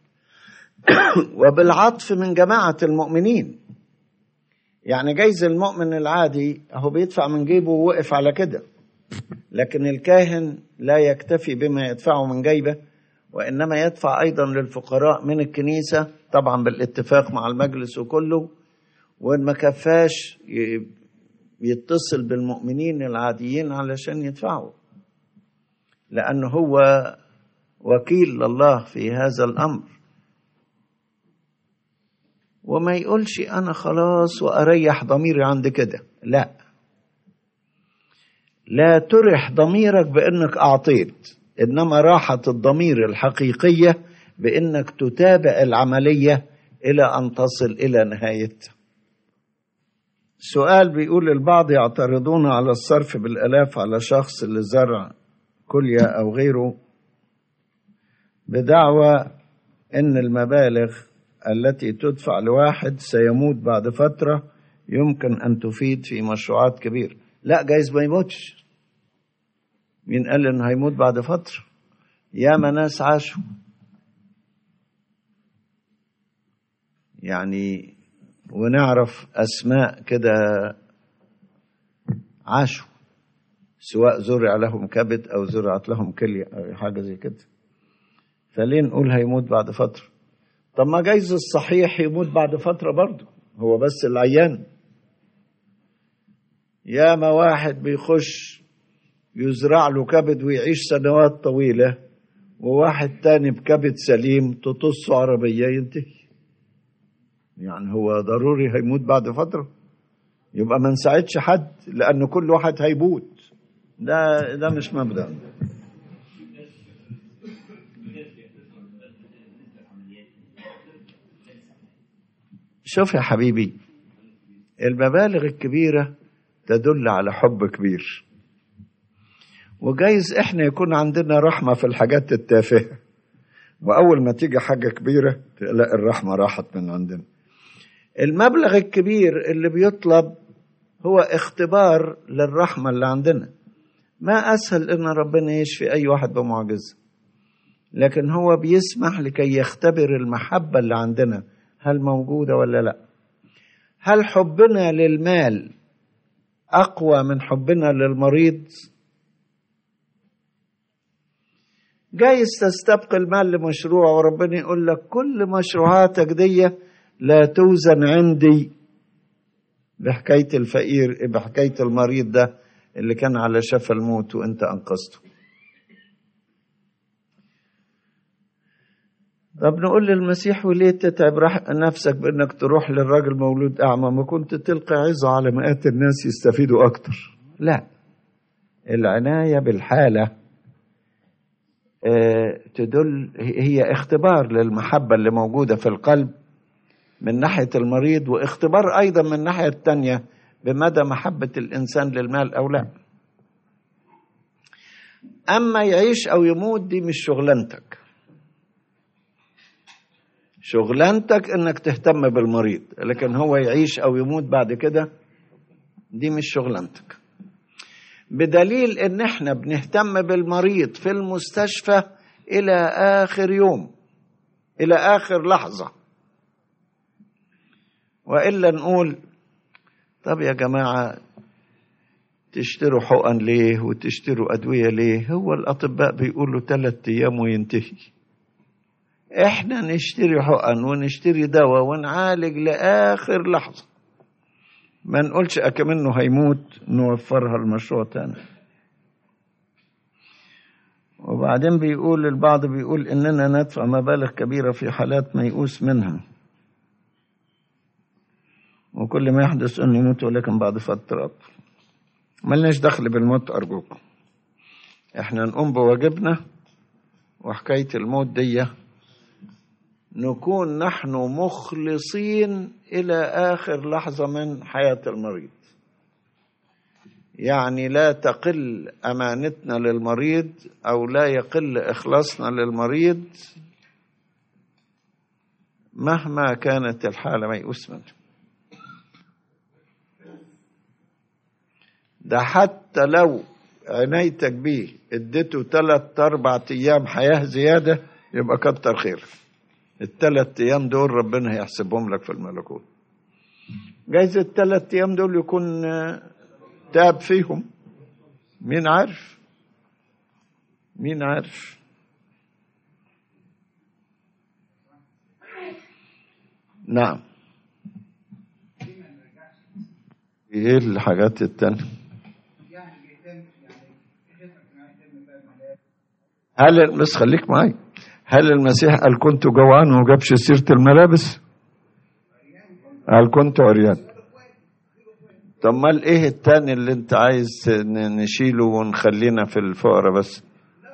وبالعطف من جماعة المؤمنين يعني جايز المؤمن العادي اهو بيدفع من جيبه ووقف على كده لكن الكاهن لا يكتفي بما يدفعه من جيبه وانما يدفع ايضا للفقراء من الكنيسه طبعا بالاتفاق مع المجلس وكله وان ما كفاش يتصل بالمؤمنين العاديين علشان يدفعوا لانه هو وكيل لله في هذا الامر وما يقولش انا خلاص واريح ضميري عند كده لا لا ترح ضميرك بانك اعطيت انما راحه الضمير الحقيقيه بانك تتابع العمليه الى ان تصل الى نهايتها سؤال بيقول البعض يعترضون على الصرف بالالاف على شخص لزرع كليه او غيره بدعوى ان المبالغ التي تدفع لواحد سيموت بعد فتره يمكن ان تفيد في مشروعات كبيره لا جايز ما يموتش مين قال انه هيموت بعد فتره ياما ناس عاشوا يعني ونعرف اسماء كده عاشوا سواء زرع لهم كبد او زرعت لهم كليه او حاجه زي كده فليه نقول هيموت بعد فتره طب ما جايز الصحيح يموت بعد فتره برضه هو بس العيان ياما واحد بيخش يزرع له كبد ويعيش سنوات طويلة وواحد تاني بكبد سليم تطص عربية ينتهي يعني هو ضروري هيموت بعد فترة يبقى ما نساعدش حد لأن كل واحد هيموت ده ده مش مبدأ شوف يا حبيبي المبالغ الكبيرة تدل على حب كبير وجايز احنا يكون عندنا رحمة في الحاجات التافهة وأول ما تيجي حاجة كبيرة تلاقي الرحمة راحت من عندنا المبلغ الكبير اللي بيطلب هو اختبار للرحمة اللي عندنا ما أسهل إن ربنا يشفي أي واحد بمعجزة لكن هو بيسمح لكي يختبر المحبة اللي عندنا هل موجودة ولا لا هل حبنا للمال أقوى من حبنا للمريض جايز تستبقي المال لمشروع وربنا يقول لك كل مشروعاتك دي لا توزن عندي بحكاية الفقير بحكاية المريض ده اللي كان على شفا الموت وانت انقذته طب نقول للمسيح وليه تتعب نفسك بانك تروح للراجل مولود اعمى ما كنت تلقي عظة على مئات الناس يستفيدوا اكتر لا العناية بالحالة تدل هي اختبار للمحبة اللي موجودة في القلب من ناحية المريض واختبار أيضا من الناحية التانية بمدى محبة الإنسان للمال أو لا أما يعيش أو يموت دي مش شغلانتك شغلانتك انك تهتم بالمريض لكن هو يعيش او يموت بعد كده دي مش شغلانتك بدليل ان احنا بنهتم بالمريض في المستشفى الى اخر يوم الى اخر لحظه والا نقول طب يا جماعه تشتروا حقن ليه وتشتروا ادويه ليه هو الاطباء بيقولوا ثلاثة ايام وينتهي احنا نشتري حقن ونشتري دواء ونعالج لاخر لحظه ما نقولش أكمنه هيموت نوفرها المشروع تاني وبعدين بيقول البعض بيقول إننا ندفع مبالغ كبيرة في حالات ميؤوس منها وكل ما يحدث أن يموت ولكن بعد فترة ملناش دخل بالموت أرجوكم احنا نقوم بواجبنا وحكاية الموت دي نكون نحن مخلصين الى اخر لحظه من حياه المريض يعني لا تقل امانتنا للمريض او لا يقل اخلاصنا للمريض مهما كانت الحاله ميؤوس منه ده حتى لو عنايتك بيه اديته ثلاث اربع ايام حياه زياده يبقى كتر خيرك الثلاث ايام دول ربنا هيحسبهم لك في الملكوت جايز الثلاث ايام دول يكون تاب فيهم مين عارف مين عارف نعم ايه الحاجات التانية هل بس خليك معي هل المسيح قال كنت جوعان وما جابش سيرة الملابس؟ قال كنت عريان طب مال ايه التاني اللي انت عايز ن- نشيله ونخلينا في الفقراء بس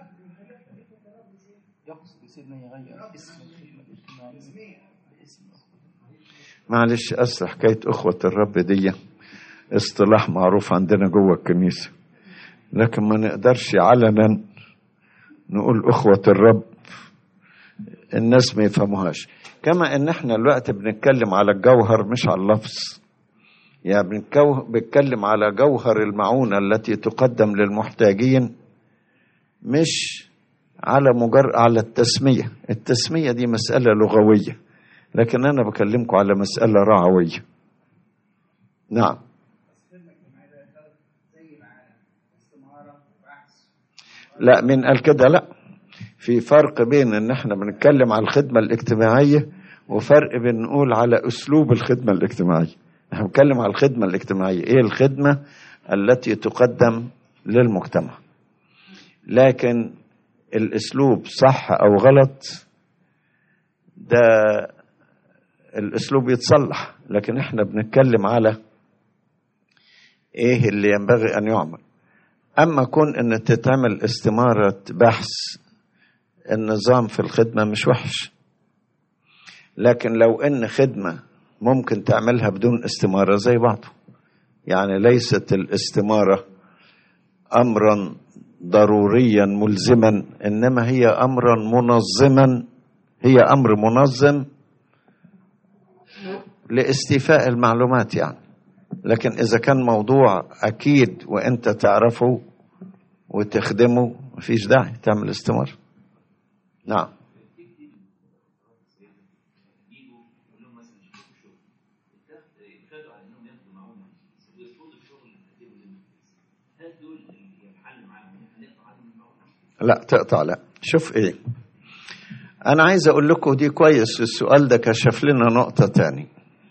يقصد سيدنا يغير اسم الخدمة الاجتماعية باسم معلش اصل حكايه اخوه الرب دي اصطلاح معروف عندنا جوه الكنيسه لكن ما نقدرش علنا نقول اخوه الرب الناس ما يفهموهاش كما ان احنا الوقت بنتكلم على الجوهر مش على اللفظ يعني بنكو- بنتكلم على جوهر المعونة التي تقدم للمحتاجين مش على مجر على التسمية التسمية دي مسألة لغوية لكن أنا بكلمكم على مسألة رعوية نعم لا مين قال كده لا في فرق بين ان احنا بنتكلم على الخدمة الاجتماعية وفرق بين نقول على اسلوب الخدمة الاجتماعية احنا بنتكلم على الخدمة الاجتماعية ايه الخدمة التي تقدم للمجتمع لكن الاسلوب صح او غلط ده الاسلوب يتصلح لكن احنا بنتكلم على ايه اللي ينبغي ان يعمل اما كون ان تتعمل استمارة بحث النظام في الخدمة مش وحش لكن لو ان خدمة ممكن تعملها بدون استمارة زي بعضه يعني ليست الاستمارة امرا ضروريا ملزما انما هي امرا منظما هي امر منظم لاستيفاء المعلومات يعني لكن اذا كان موضوع اكيد وانت تعرفه وتخدمه مفيش داعي تعمل استمارة نعم لا تقطع لا شوف ايه انا عايز اقول لكم دي كويس السؤال ده كشف لنا نقطة تاني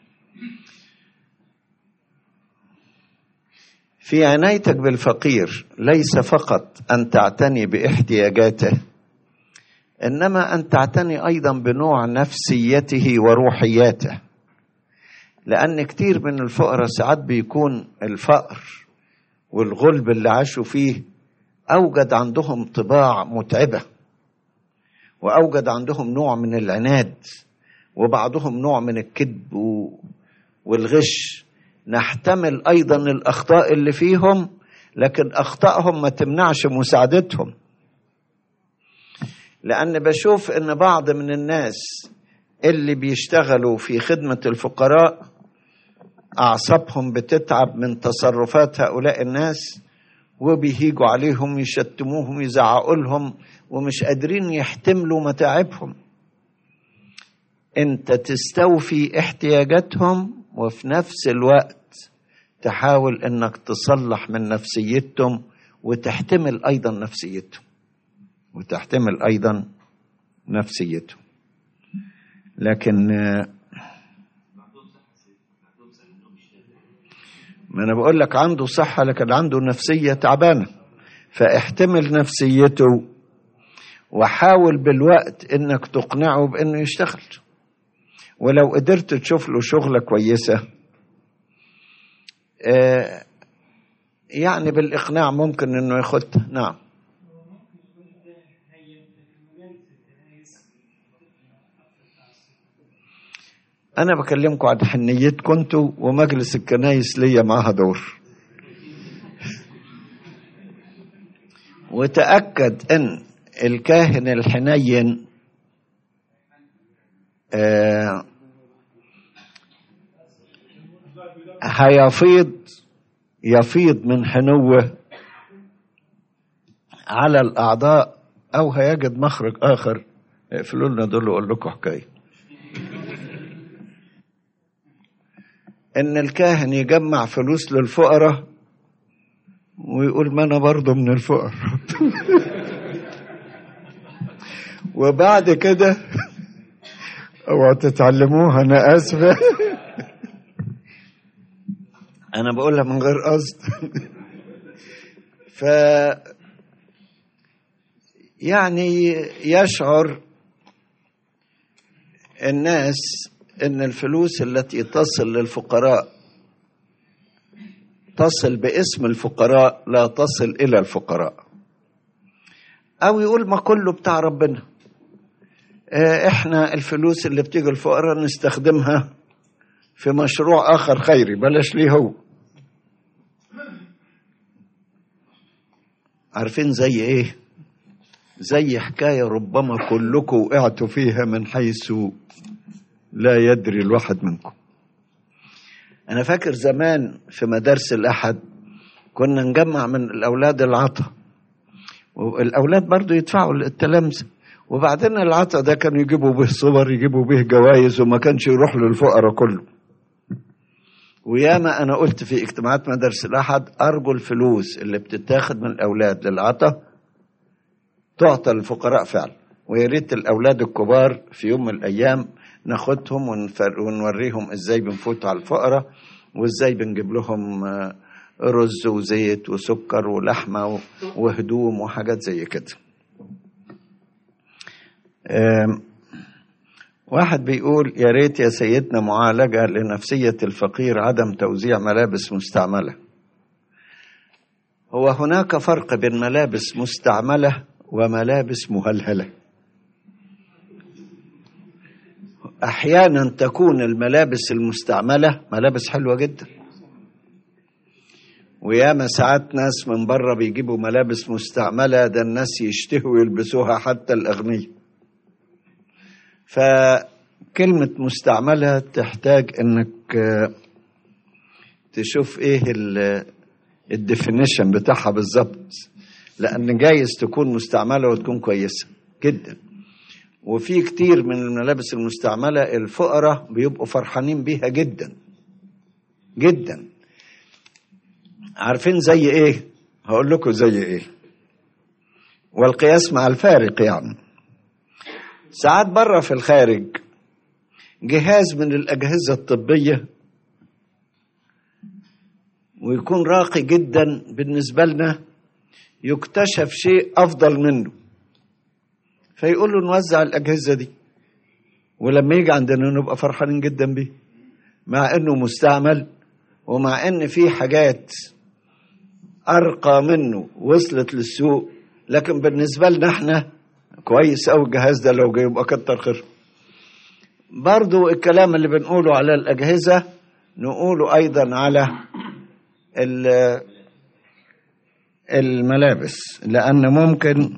في عنايتك بالفقير ليس فقط ان تعتني باحتياجاته انما ان تعتني ايضا بنوع نفسيته وروحياته لان كتير من الفقراء ساعات بيكون الفقر والغلب اللي عاشوا فيه اوجد عندهم طباع متعبه واوجد عندهم نوع من العناد وبعضهم نوع من الكذب و- والغش نحتمل ايضا الاخطاء اللي فيهم لكن اخطائهم ما تمنعش مساعدتهم لان بشوف ان بعض من الناس اللي بيشتغلوا في خدمه الفقراء اعصابهم بتتعب من تصرفات هؤلاء الناس وبيهيجوا عليهم يشتموهم يزعقوا لهم ومش قادرين يحتملوا متاعبهم انت تستوفي احتياجاتهم وفي نفس الوقت تحاول انك تصلح من نفسيتهم وتحتمل ايضا نفسيتهم وتحتمل ايضا نفسيتهم لكن آه، ما انا بقول لك عنده صحة لكن عنده نفسية تعبانة فاحتمل نفسيته وحاول بالوقت انك تقنعه بانه يشتغل ولو قدرت تشوف له شغلة كويسة آه، يعني بالإقناع ممكن إنه ياخدها نعم أنا بكلمكم عن حنيتكم انتوا ومجلس الكنايس ليا معاها دور وتأكد إن الكاهن الحنين آه هيفيض يفيض من حنوه على الأعضاء أو هيجد مخرج آخر اقفلوا لنا دول وأقول لكم حكاية إن الكاهن يجمع فلوس للفقراء ويقول ما أنا برضه من الفقراء وبعد كده اوعوا تتعلموها أنا آسفة أنا بقولها من غير قصد ف يعني يشعر الناس ان الفلوس التي تصل للفقراء تصل باسم الفقراء لا تصل إلى الفقراء أو يقول ما كله بتاع ربنا آه، احنا الفلوس اللي بتيجي الفقراء نستخدمها في مشروع آخر خيري بلاش ليه هو عارفين زي ايه زي حكاية ربما كلكم وقعتوا فيها من حيث لا يدري الواحد منكم أنا فاكر زمان في مدارس الأحد كنا نجمع من الأولاد العطا والأولاد برضو يدفعوا التلامذة وبعدين العطا ده كانوا يجيبوا به صور يجيبوا به جوائز وما كانش يروح للفقراء كله وياما أنا قلت في اجتماعات مدارس الأحد أرجو الفلوس اللي بتتاخد من الأولاد للعطا تعطى للفقراء فعلا ويا ريت الأولاد الكبار في يوم من الأيام ناخدهم ونفر- ونوريهم ازاي بنفوت على الفقراء وازاي بنجيب لهم آه، رز وزيت وسكر ولحمة و- وهدوم وحاجات زي كده آم، واحد بيقول يا ريت يا سيدنا معالجة لنفسية الفقير عدم توزيع ملابس مستعملة هو هناك فرق بين ملابس مستعملة وملابس مهلهله احيانا تكون الملابس المستعمله ملابس حلوه جدا وياما ساعات ناس من بره بيجيبوا ملابس مستعمله ده الناس يشتهوا يلبسوها حتى الاغنياء فكلمه مستعمله تحتاج انك آه، تشوف ايه الديفينيشن بتاعها بالظبط لان جايز تكون مستعمله وتكون كويسه جدا وفي كتير من الملابس المستعملة الفقراء بيبقوا فرحانين بيها جدا جدا عارفين زي ايه هقول لكم زي ايه والقياس مع الفارق يعني ساعات بره في الخارج جهاز من الأجهزة الطبية ويكون راقي جدا بالنسبة لنا يكتشف شيء أفضل منه فيقول له نوزع الأجهزة دي ولما يجي عندنا نبقى فرحانين جدا بيه مع انه مستعمل ومع ان في حاجات ارقى منه وصلت للسوق لكن بالنسبه لنا احنا كويس قوي الجهاز ده لو جه يبقى كتر خير برضو الكلام اللي بنقوله على الاجهزه نقوله ايضا على ال- الملابس لان ممكن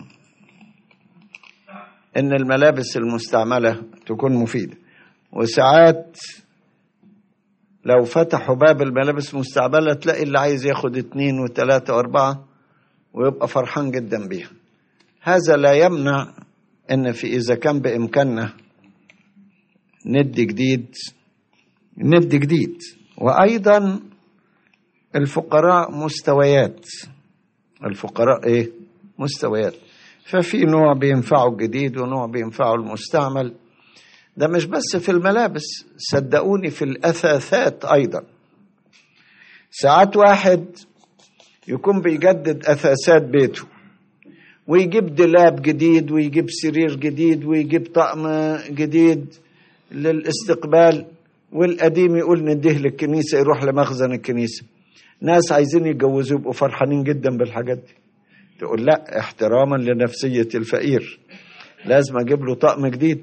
ان الملابس المستعمله تكون مفيده وساعات لو فتحوا باب الملابس المستعمله تلاقي اللي عايز ياخد اتنين وتلاته واربعه ويبقى فرحان جدا بيها هذا لا يمنع ان في اذا كان بامكاننا ندي جديد ندي جديد وايضا الفقراء مستويات الفقراء ايه مستويات ففي نوع بينفعه الجديد ونوع بينفعه المستعمل ده مش بس في الملابس صدقوني في الاثاثات ايضا ساعات واحد يكون بيجدد اثاثات بيته ويجيب دولاب جديد ويجيب سرير جديد ويجيب طقم جديد للاستقبال والقديم يقول نديه للكنيسه يروح لمخزن الكنيسه ناس عايزين يتجوزوا يبقوا فرحانين جدا بالحاجات دي تقول لا احتراما لنفسيه الفقير لازم اجيب له طقم جديد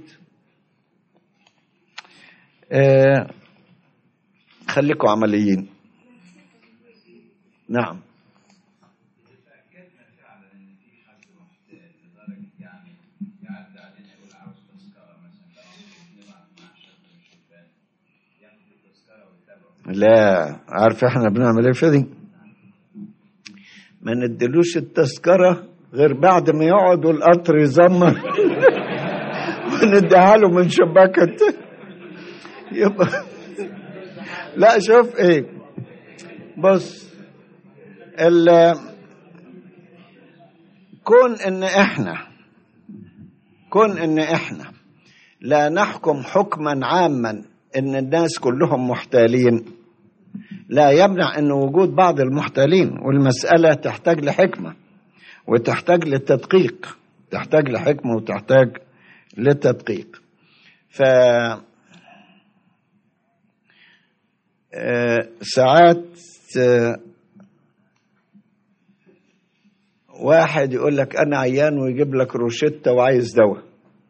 آه خليكم عمليين نعم لا عارف احنا بنعمل ايه في دي ما ندلوش التذكرة غير بعد ما يقعد والقطر يزمر ونديها له من شباكة يبقى لا شوف ايه بص ال كون ان احنا كون ان احنا لا نحكم حكما عاما ان الناس كلهم محتالين لا يمنع ان وجود بعض المحتالين والمساله تحتاج لحكمه وتحتاج للتدقيق تحتاج لحكمه وتحتاج للتدقيق ف آه، ساعات آه، واحد يقول لك انا عيان ويجيب لك روشتة وعايز دواء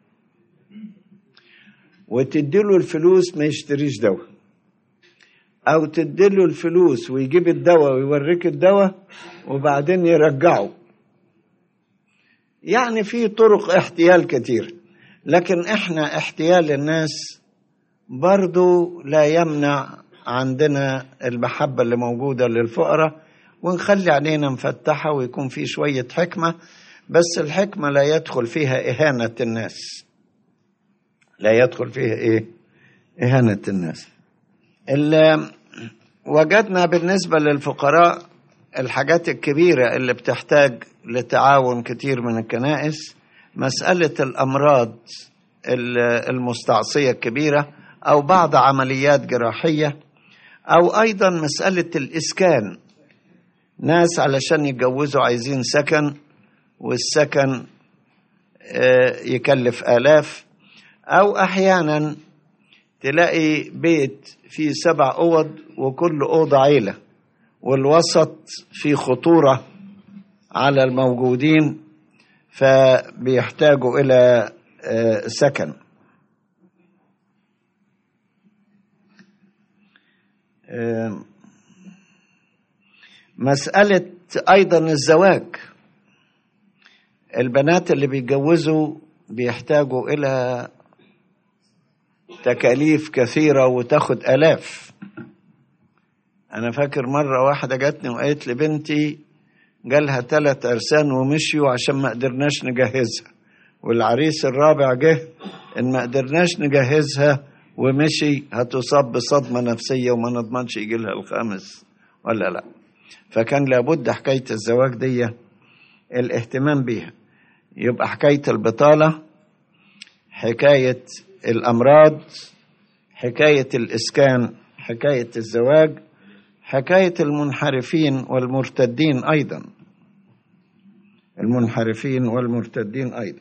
وتديله الفلوس ما يشتريش دواء او تديله الفلوس ويجيب الدواء ويوريك الدواء وبعدين يرجعه يعني في طرق احتيال كتير لكن احنا احتيال الناس برضو لا يمنع عندنا المحبة اللي موجودة للفقراء ونخلي علينا مفتحة ويكون في شوية حكمة بس الحكمة لا يدخل فيها إهانة الناس لا يدخل فيها إيه إهانة الناس اللي وجدنا بالنسبة للفقراء الحاجات الكبيرة اللي بتحتاج لتعاون كتير من الكنائس مسألة الأمراض المستعصية الكبيرة أو بعض عمليات جراحية أو أيضا مسألة الإسكان ناس علشان يتجوزوا عايزين سكن والسكن يكلف آلاف أو أحيانا تلاقي بيت فيه سبع أوض وكل أوضة عيلة والوسط فيه خطورة على الموجودين فبيحتاجوا إلى سكن مسألة أيضا الزواج البنات اللي بيتجوزوا بيحتاجوا إلى تكاليف كثيرة وتاخد آلاف أنا فاكر مرة واحدة جاتني وقالت لي بنتي جالها ثلاث عرسان ومشيوا عشان ما قدرناش نجهزها والعريس الرابع جه إن ما قدرناش نجهزها ومشي هتصاب بصدمة نفسية وما نضمنش يجي لها الخامس ولا لا فكان لابد حكاية الزواج دي الاهتمام بيها يبقى حكاية البطالة حكاية الأمراض حكاية الإسكان حكاية الزواج حكاية المنحرفين والمرتدين أيضا المنحرفين والمرتدين أيضا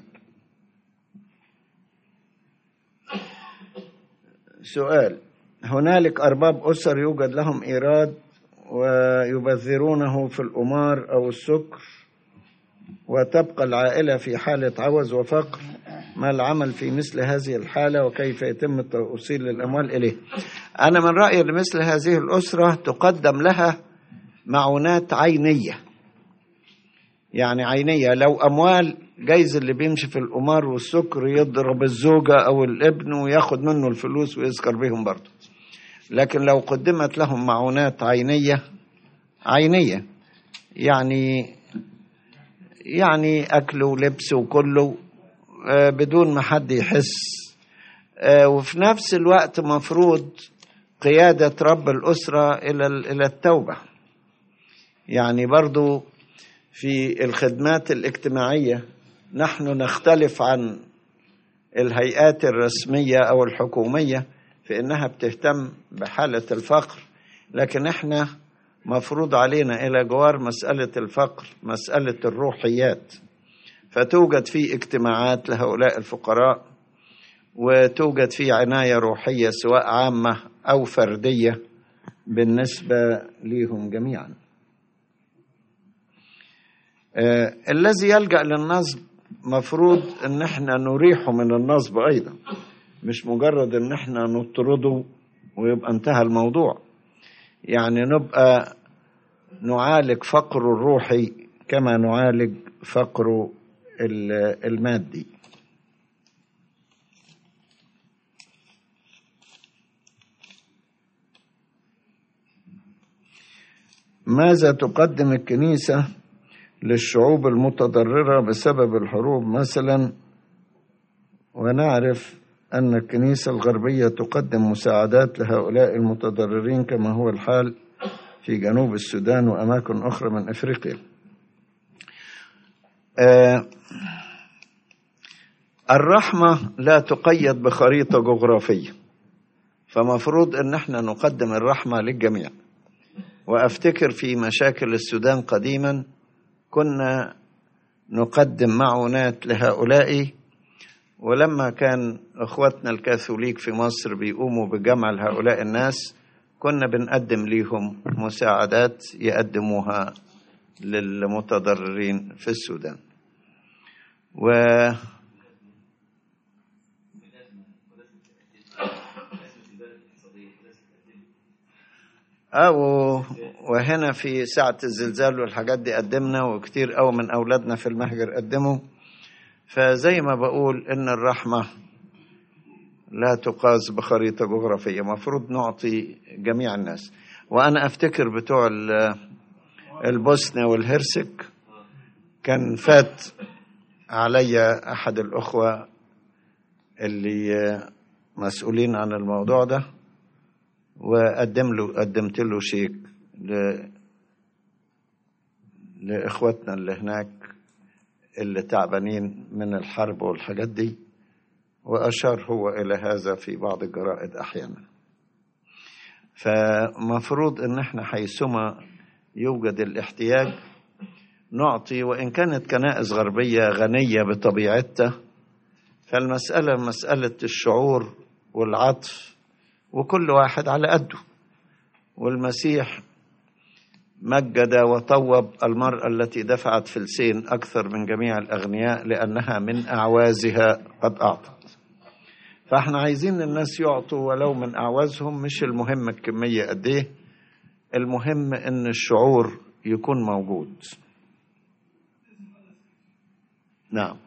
سؤال هنالك أرباب أسر يوجد لهم إيراد ويبذرونه في الأمار أو السكر وتبقى العائلة في حالة عوز وفقر ما العمل في مثل هذه الحالة وكيف يتم توصيل الأموال إليه أنا من رأيي لمثل هذه الأسرة تقدم لها معونات عينية يعني عينية لو أموال جايز اللي بيمشي في القمار والسكر يضرب الزوجة أو الابن وياخد منه الفلوس ويذكر بهم برضه لكن لو قدمت لهم معونات عينية عينية يعني يعني أكل ولبس وكله بدون ما حد يحس وفي نفس الوقت مفروض قيادة رب الأسرة إلى إلى التوبة يعني برضو في الخدمات الاجتماعية نحن نختلف عن الهيئات الرسمية أو الحكومية في إنها بتهتم بحالة الفقر لكن إحنا مفروض علينا إلى جوار مسألة الفقر مسألة الروحيات فتوجد في اجتماعات لهؤلاء الفقراء وتوجد في عناية روحية سواء عامة أو فردية بالنسبة لهم جميعا آه الذي يلجأ للنصب مفروض ان احنا نريحه من النصب ايضا مش مجرد ان احنا نطرده ويبقى انتهى الموضوع يعني نبقى نعالج فقره الروحي كما نعالج فقره المادي ماذا تقدم الكنيسة للشعوب المتضررة بسبب الحروب مثلا ونعرف أن الكنيسة الغربية تقدم مساعدات لهؤلاء المتضررين كما هو الحال في جنوب السودان وأماكن أخرى من أفريقيا آه الرحمة لا تقيد بخريطة جغرافية فمفروض أن احنا نقدم الرحمة للجميع وأفتكر في مشاكل السودان قديما كنا نقدم معونات لهؤلاء ولما كان اخواتنا الكاثوليك في مصر بيقوموا بجمع لهؤلاء الناس كنا بنقدم ليهم مساعدات يقدموها للمتضررين في السودان و أو وهنا في ساعة الزلزال والحاجات دي قدمنا وكتير قوي من أولادنا في المهجر قدموا فزي ما بقول إن الرحمة لا تقاس بخريطة جغرافية مفروض نعطي جميع الناس وأنا أفتكر بتوع ال- البوسنة والهرسك كان فات علي أحد الأخوة اللي مسؤولين عن الموضوع ده وقدم له قدمت له شيك ل... لإخواتنا اللي هناك اللي تعبانين من الحرب والحاجات دي وأشار هو إلى هذا في بعض الجرائد أحيانا فمفروض إن احنا حيثما يوجد الاحتياج نعطي وإن كانت كنائس غربية غنية بطبيعتها فالمسألة مسألة الشعور والعطف وكل واحد على قده والمسيح مجد وطوب المرأة التي دفعت فلسين أكثر من جميع الأغنياء لأنها من أعوازها قد أعطت فاحنا عايزين الناس يعطوا ولو من أعوازهم مش المهم الكمية قد إيه المهم إن الشعور يكون موجود نعم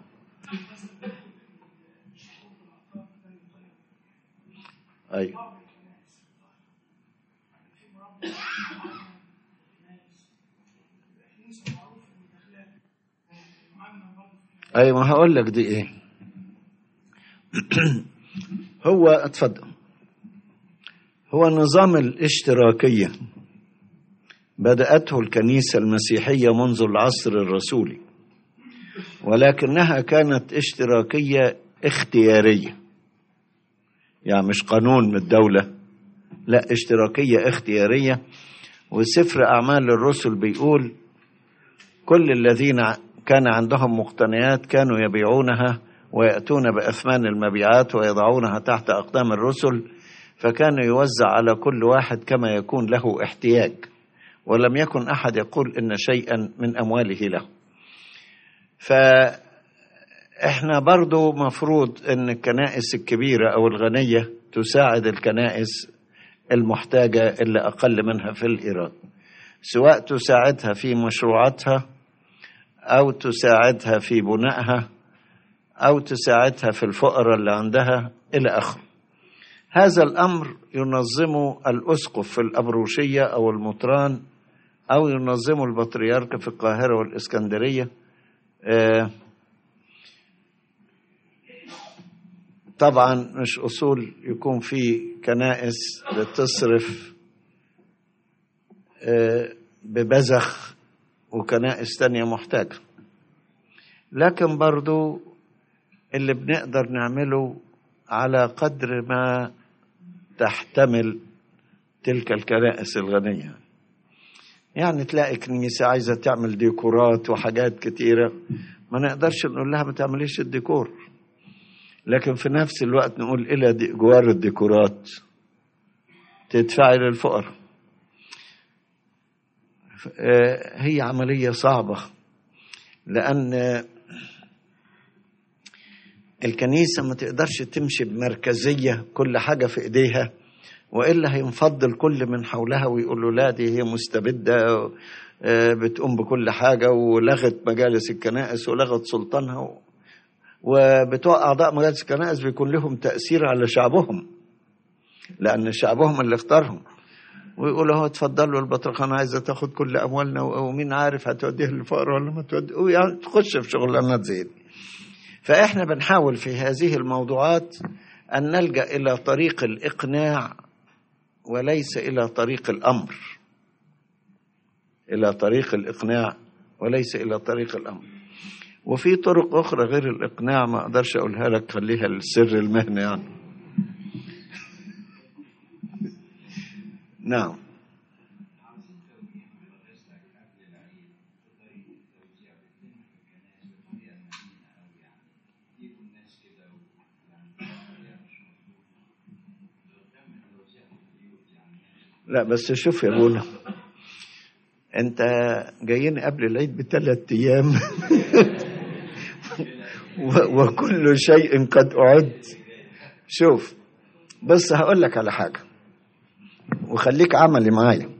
أيوه أيوة ما هقول لك دي إيه هو اتفضل هو نظام الاشتراكية بدأته الكنيسة المسيحية منذ العصر الرسولي ولكنها كانت اشتراكية اختيارية يعني مش قانون من الدولة لا اشتراكية اختيارية وسفر أعمال الرسل بيقول كل الذين كان عندهم مقتنيات كانوا يبيعونها ويأتون بأثمان المبيعات ويضعونها تحت أقدام الرسل فكان يوزع على كل واحد كما يكون له احتياج ولم يكن أحد يقول إن شيئا من أمواله له فإحنا برضو مفروض أن الكنائس الكبيرة أو الغنية تساعد الكنائس المحتاجة اللي أقل منها في الإيراد سواء تساعدها في مشروعاتها أو تساعدها في بنائها أو تساعدها في الفقراء اللي عندها إلى آخره هذا الأمر ينظمه الأسقف في الأبروشية أو المطران أو ينظمه البطريرك في القاهرة والإسكندرية آه طبعا مش أصول يكون في كنائس بتصرف آه ببذخ وكنائس تانية محتاجة لكن برضو اللي بنقدر نعمله على قدر ما تحتمل تلك الكنائس الغنية يعني تلاقي كنيسة عايزة تعمل ديكورات وحاجات كتيرة ما نقدرش نقول لها ما تعمليش الديكور لكن في نفس الوقت نقول إلى دي جوار الديكورات تدفعي للفقراء هي عملية صعبة لأن الكنيسة ما تقدرش تمشي بمركزية كل حاجة في إيديها وإلا هينفض الكل من حولها ويقولوا لا دي هي مستبدة بتقوم بكل حاجة ولغت مجالس الكنائس ولغت سلطانها وبتوع أعضاء مجالس الكنائس بيكون لهم تأثير على شعبهم لأن شعبهم اللي اختارهم ويقولوا هو اتفضلوا البطرخانة عايزة تاخد كل أموالنا ومين عارف هتوديه للفقراء ولا ما توديه يعني تخش في شغلانات زي دي فإحنا بنحاول في هذه الموضوعات أن نلجأ إلى طريق الإقناع وليس إلى طريق الأمر إلى طريق الإقناع وليس إلى طريق الأمر وفي طرق أخرى غير الإقناع ما أقدرش أقولها لك خليها للسر المهنة يعني نعم لا بس شوف يا ابونا انت جايين قبل العيد بثلاث ايام و- وكل شيء قد اعد شوف بس هقول لك على حاجه وخليك عملي معايا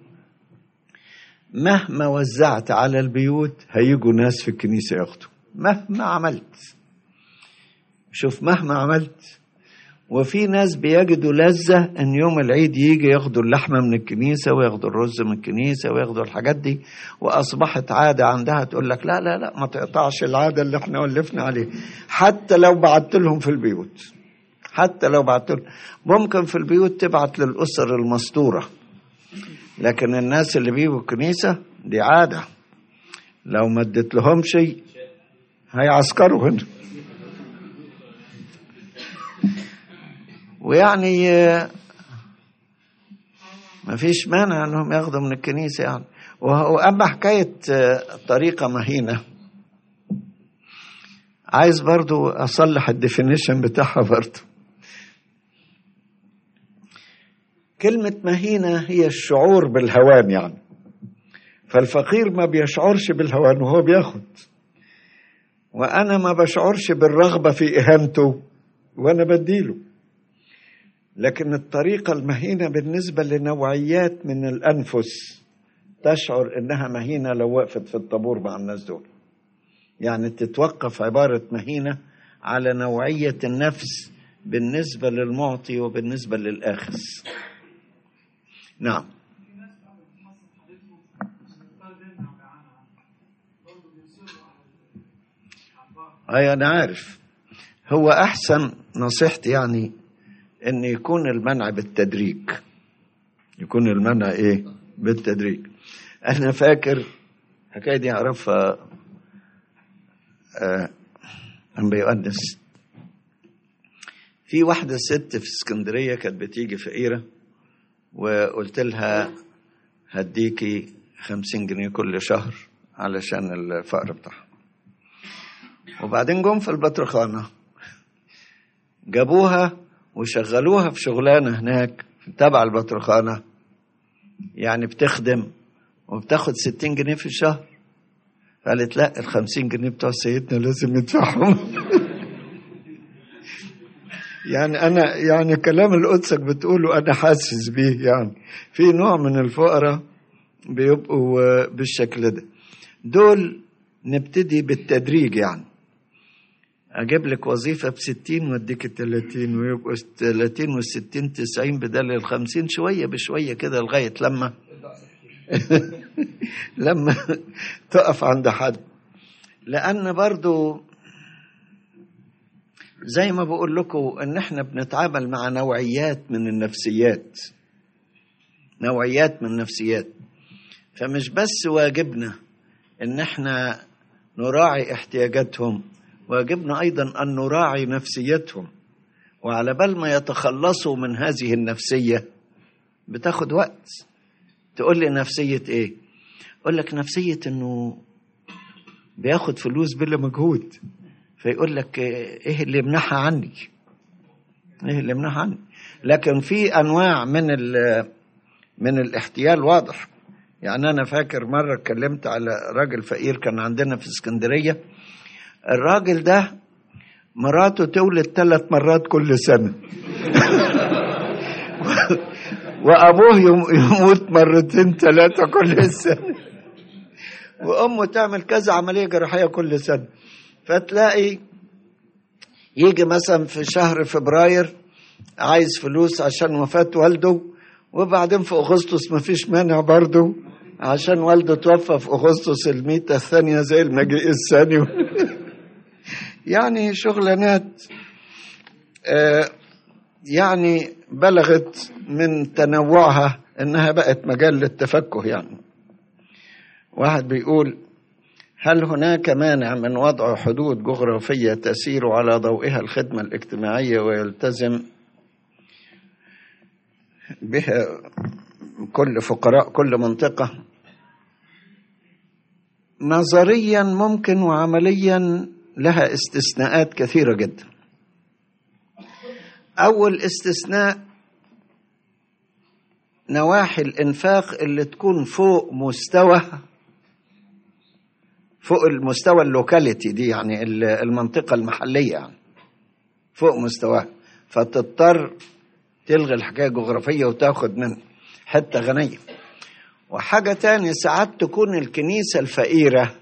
مهما وزعت على البيوت هيجوا ناس في الكنيسه ياخدوا مهما عملت شوف مهما عملت وفي ناس بيجدوا لذة ان يوم العيد يجي ياخدوا اللحمة من الكنيسة وياخدوا الرز من الكنيسة وياخدوا الحاجات دي واصبحت عادة عندها تقول لك لا لا لا ما تقطعش العادة اللي احنا ولفنا عليها حتى لو بعت لهم في البيوت حتى لو بعت لهم ممكن في البيوت تبعت للأسر المستورة لكن الناس اللي بيجوا الكنيسة دي عادة لو ما اديت لهم شيء هيعسكروا هنا ويعني آه، ما فيش مانع انهم ياخدوا من الكنيسه يعني وه- واما حكايه آه، طريقه مهينه عايز برضو اصلح الديفينيشن بتاعها برضو كلمة مهينة هي الشعور بالهوان يعني فالفقير ما بيشعرش بالهوان وهو بياخد وأنا ما بشعرش بالرغبة في إهانته وأنا بديله لكن الطريقة المهينة بالنسبة لنوعيات من الأنفس تشعر إنها مهينة لو وقفت في الطابور مع الناس دول يعني تتوقف عبارة مهينة على نوعية النفس بالنسبة للمعطي وبالنسبة للآخذ نعم أي أنا عارف هو أحسن نصيحتي يعني ان يكون المنع بالتدريج يكون المنع ايه بالتدريج انا فاكر الحكايه دي اعرفها آه عم بيؤنس في واحده ست في اسكندريه كانت بتيجي فقيره وقلت لها هديكي خمسين جنيه كل شهر علشان الفقر بتاعها وبعدين جم في البطرخانه جابوها وشغلوها في شغلانة هناك تبع البطرخانة يعني بتخدم وبتاخد ستين جنيه في الشهر قالت لا الخمسين جنيه بتوع سيدنا لازم ندفعهم يعني أنا يعني كلام اللي قدسك بتقوله أنا حاسس بيه يعني في نوع من الفقراء بيبقوا آه، بالشكل ده دول نبتدي بالتدريج يعني اجيب لك وظيفه ب 60 واديك ال 30 ويبقوا 30 وال 60 90 بدل ال 50 شويه بشويه كده لغايه لما لما تقف عند حد لان برضو زي ما بقول لكم ان احنا بنتعامل مع نوعيات من النفسيات نوعيات من النفسيات فمش بس واجبنا ان احنا نراعي احتياجاتهم واجبنا ايضا ان نراعي نفسيتهم وعلى بال ما يتخلصوا من هذه النفسيه بتاخد وقت تقول لي نفسيه ايه اقول لك نفسيه انه بياخد فلوس بلا مجهود فيقول لك ايه اللي يمنعها عني ايه اللي يمنعها عني لكن في انواع من ال- من الاحتيال واضح يعني انا فاكر مره اتكلمت على راجل فقير كان عندنا في اسكندريه الراجل ده مراته تولد ثلاث مرات كل سنة وأبوه يم- يموت مرتين ثلاثة كل سنة وأمه تعمل كذا عملية جراحية كل سنة فتلاقي يجي مثلا في شهر فبراير عايز فلوس عشان وفاة والده وبعدين في أغسطس مفيش مانع برضه عشان والده توفى في أغسطس الميتة الثانية زي المجيء الثاني يعني شغلانات آه، يعني بلغت من تنوعها انها بقت مجال للتفكه يعني واحد بيقول هل هناك مانع من وضع حدود جغرافية تسير على ضوئها الخدمة الاجتماعية ويلتزم بها كل فقراء كل منطقة نظريا ممكن وعمليا لها استثناءات كثيرة جدا أول استثناء نواحي الإنفاق اللي تكون فوق مستوى فوق المستوى اللوكاليتي دي يعني ال- المنطقة المحلية يعني فوق مستواها فتضطر تلغي الحكاية الجغرافية وتاخد من حتة غنية وحاجة تانية ساعات تكون الكنيسة الفقيرة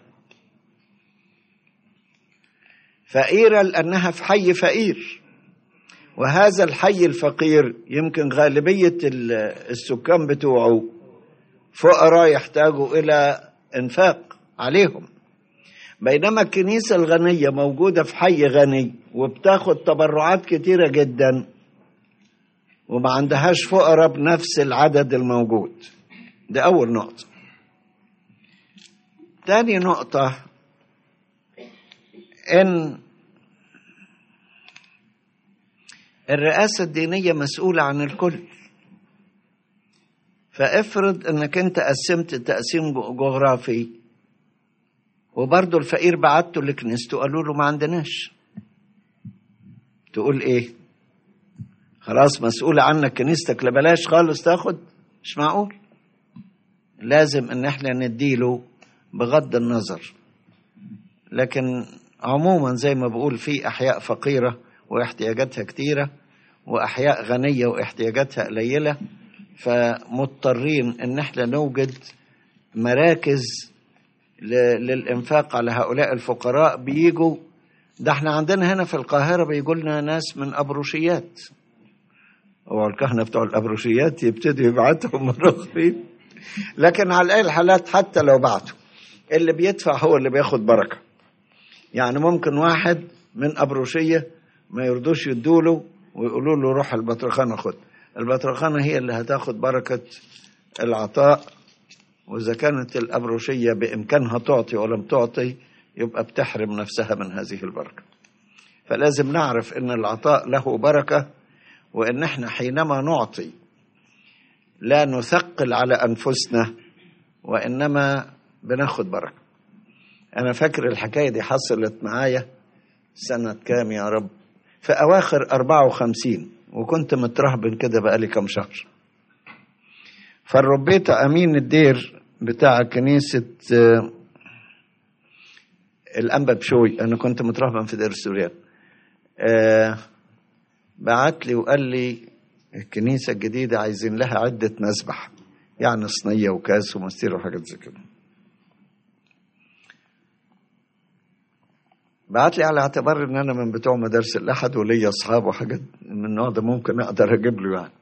فقيرة لأنها في حي فقير وهذا الحي الفقير يمكن غالبية ال- السكان بتوعه فقراء يحتاجوا إلى إنفاق عليهم بينما الكنيسة الغنية موجودة في حي غني وبتاخد تبرعات كتيرة جدا وما عندهاش فقراء بنفس العدد الموجود دي أول نقطة تاني نقطة إن الرئاسة الدينية مسؤولة عن الكل فافرض انك انت قسمت تقسيم جو- جغرافي وبرضه الفقير بعته لكنيسته قالوا له ما عندناش تقول ايه خلاص مسؤولة عنك كنيستك لبلاش خالص تاخد مش معقول لازم ان احنا نديله بغض النظر لكن عموما زي ما بقول في احياء فقيره واحتياجاتها كتيره واحياء غنيه واحتياجاتها قليله فمضطرين ان احنا نوجد مراكز ل- للانفاق على هؤلاء الفقراء بيجوا ده احنا عندنا هنا في القاهره بيجوا لنا ناس من ابروشيات هو الكهنه بتوع الابروشيات يبتدوا يبعتهم مرخصين لكن على اي الحالات حتى لو بعتوا اللي بيدفع هو اللي بياخد بركه يعني ممكن واحد من أبروشية ما يرضوش يدوله ويقولوا له روح البطرخانة خد البطرخانة هي اللي هتاخد بركة العطاء وإذا كانت الأبروشية بإمكانها تعطي ولم تعطي يبقى بتحرم نفسها من هذه البركة فلازم نعرف أن العطاء له بركة وأن احنا حينما نعطي لا نثقل على أنفسنا وإنما بناخد بركة أنا فاكر الحكاية دي حصلت معايا سنة كام يا رب في أواخر 54 وكنت مترهبن كده بقالي كام شهر فربيت أمين الدير بتاع كنيسة آه، الأنبا بشوي أنا كنت مترهبن في دير السوريان آه، بعت لي وقال لي الكنيسة الجديدة عايزين لها عدة مسبح يعني صينية وكاس ومستير وحاجات زي كده بعت لي على اعتبار ان انا من بتوع مدارس الاحد وليا اصحاب وحاجات من النوع ده ممكن اقدر اجيب له يعني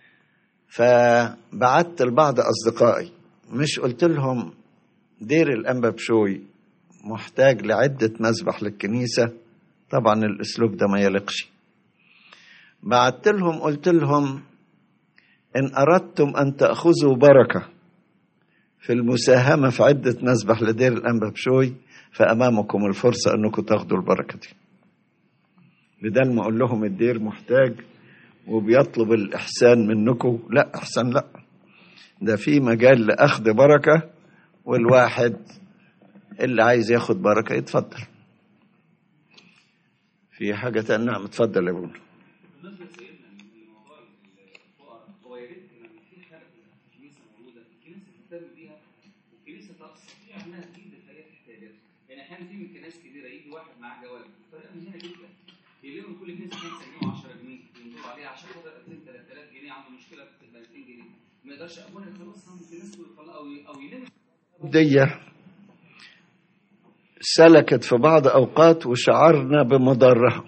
فبعت لبعض اصدقائي مش قلت لهم دير الانبا بشوي محتاج لعده مسبح للكنيسه طبعا الاسلوب ده ما يليقش بعت لهم قلت لهم ان اردتم ان تاخذوا بركه في المساهمه في عده مسبح لدير الانبا بشوي فامامكم الفرصه انكم تاخدوا البركه دي بدل ما اقول لهم الدير محتاج وبيطلب الاحسان منكم لا احسن لا ده في مجال لاخذ بركه والواحد اللي عايز ياخد بركه يتفضل في حاجه تانية نعم اتفضل يا ابونا بالنسبه لسيدنا لموضوع الفقراء هو يا ريت لما في حاله في الكنيسه موجوده الكنيسه تهتم بيها والكنيسه تستطيع انها تجيب للحياه احتياجاتها يعني احيانا في من كنائس كبيره يجي واحد معاه جواب بطريقه مهينه جدا يلم كل كنيسه 5 جنيه و10 جنيه ينظروا عليها عشان خاطر 2000 3000 جنيه عنده مشكله في 200 جنيه ما يقدرش ابونا يخلصها من الناس كلها او او يلم دي سلكت في بعض اوقات وشعرنا بمضارها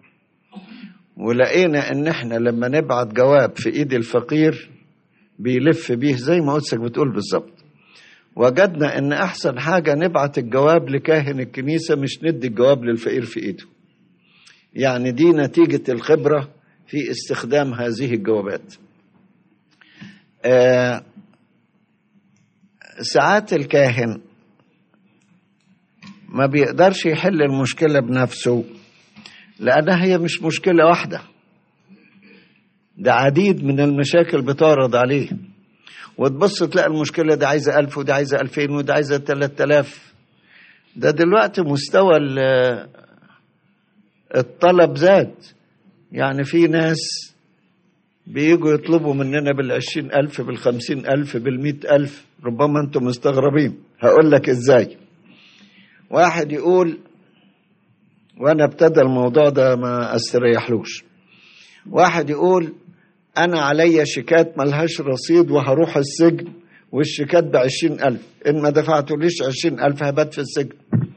ولقينا ان احنا لما نبعت جواب في ايد الفقير بيلف بيه زي ما قدسك بتقول بالظبط وجدنا ان احسن حاجه نبعت الجواب لكاهن الكنيسه مش ندي الجواب للفقير في ايده يعني دي نتيجه الخبره في استخدام هذه الجوابات آه ساعات الكاهن ما بيقدرش يحل المشكلة بنفسه لأنها هي مش مشكلة واحدة ده عديد من المشاكل بتعرض عليه وتبص تلاقي المشكلة دي عايزة ألف ودي عايزة ألفين ودي عايزة تلات آلاف ده دلوقتي مستوى ال- الطلب زاد يعني في ناس بيجوا يطلبوا مننا بالعشرين ألف بالخمسين ألف بالمئة ألف ربما أنتم مستغربين هقول لك إزاي واحد يقول وأنا ابتدى الموضوع ده ما استريحلوش واحد يقول أنا عليا شيكات ملهاش رصيد وهروح السجن والشيكات بعشرين ألف إن ما دفعتوليش عشرين ألف هبات في السجن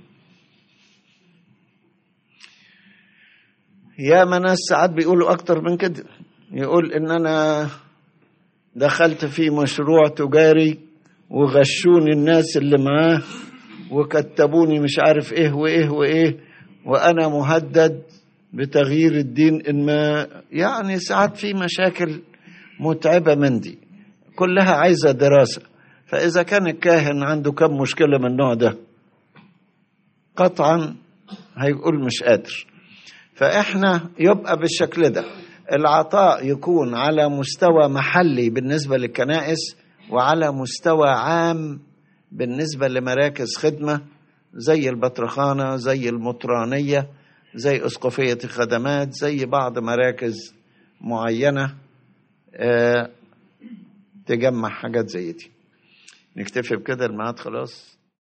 يا ما ناس ساعات بيقولوا أكتر من كده يقول إن أنا دخلت في مشروع تجاري وغشوني الناس اللي معاه وكتبوني مش عارف إيه وإيه وإيه وأنا مهدد بتغيير الدين إن ما يعني ساعات في مشاكل متعبة من دي كلها عايزة دراسة فإذا كان الكاهن عنده كم مشكلة من النوع ده قطعا هيقول مش قادر فإحنا يبقى بالشكل ده العطاء يكون على مستوى محلي بالنسبة للكنائس وعلى مستوى عام بالنسبة لمراكز خدمة زي البطرخانة زي المطرانية زي أسقفية الخدمات زي بعض مراكز معينة آه تجمع حاجات زي دي نكتفي بكده الميعاد خلاص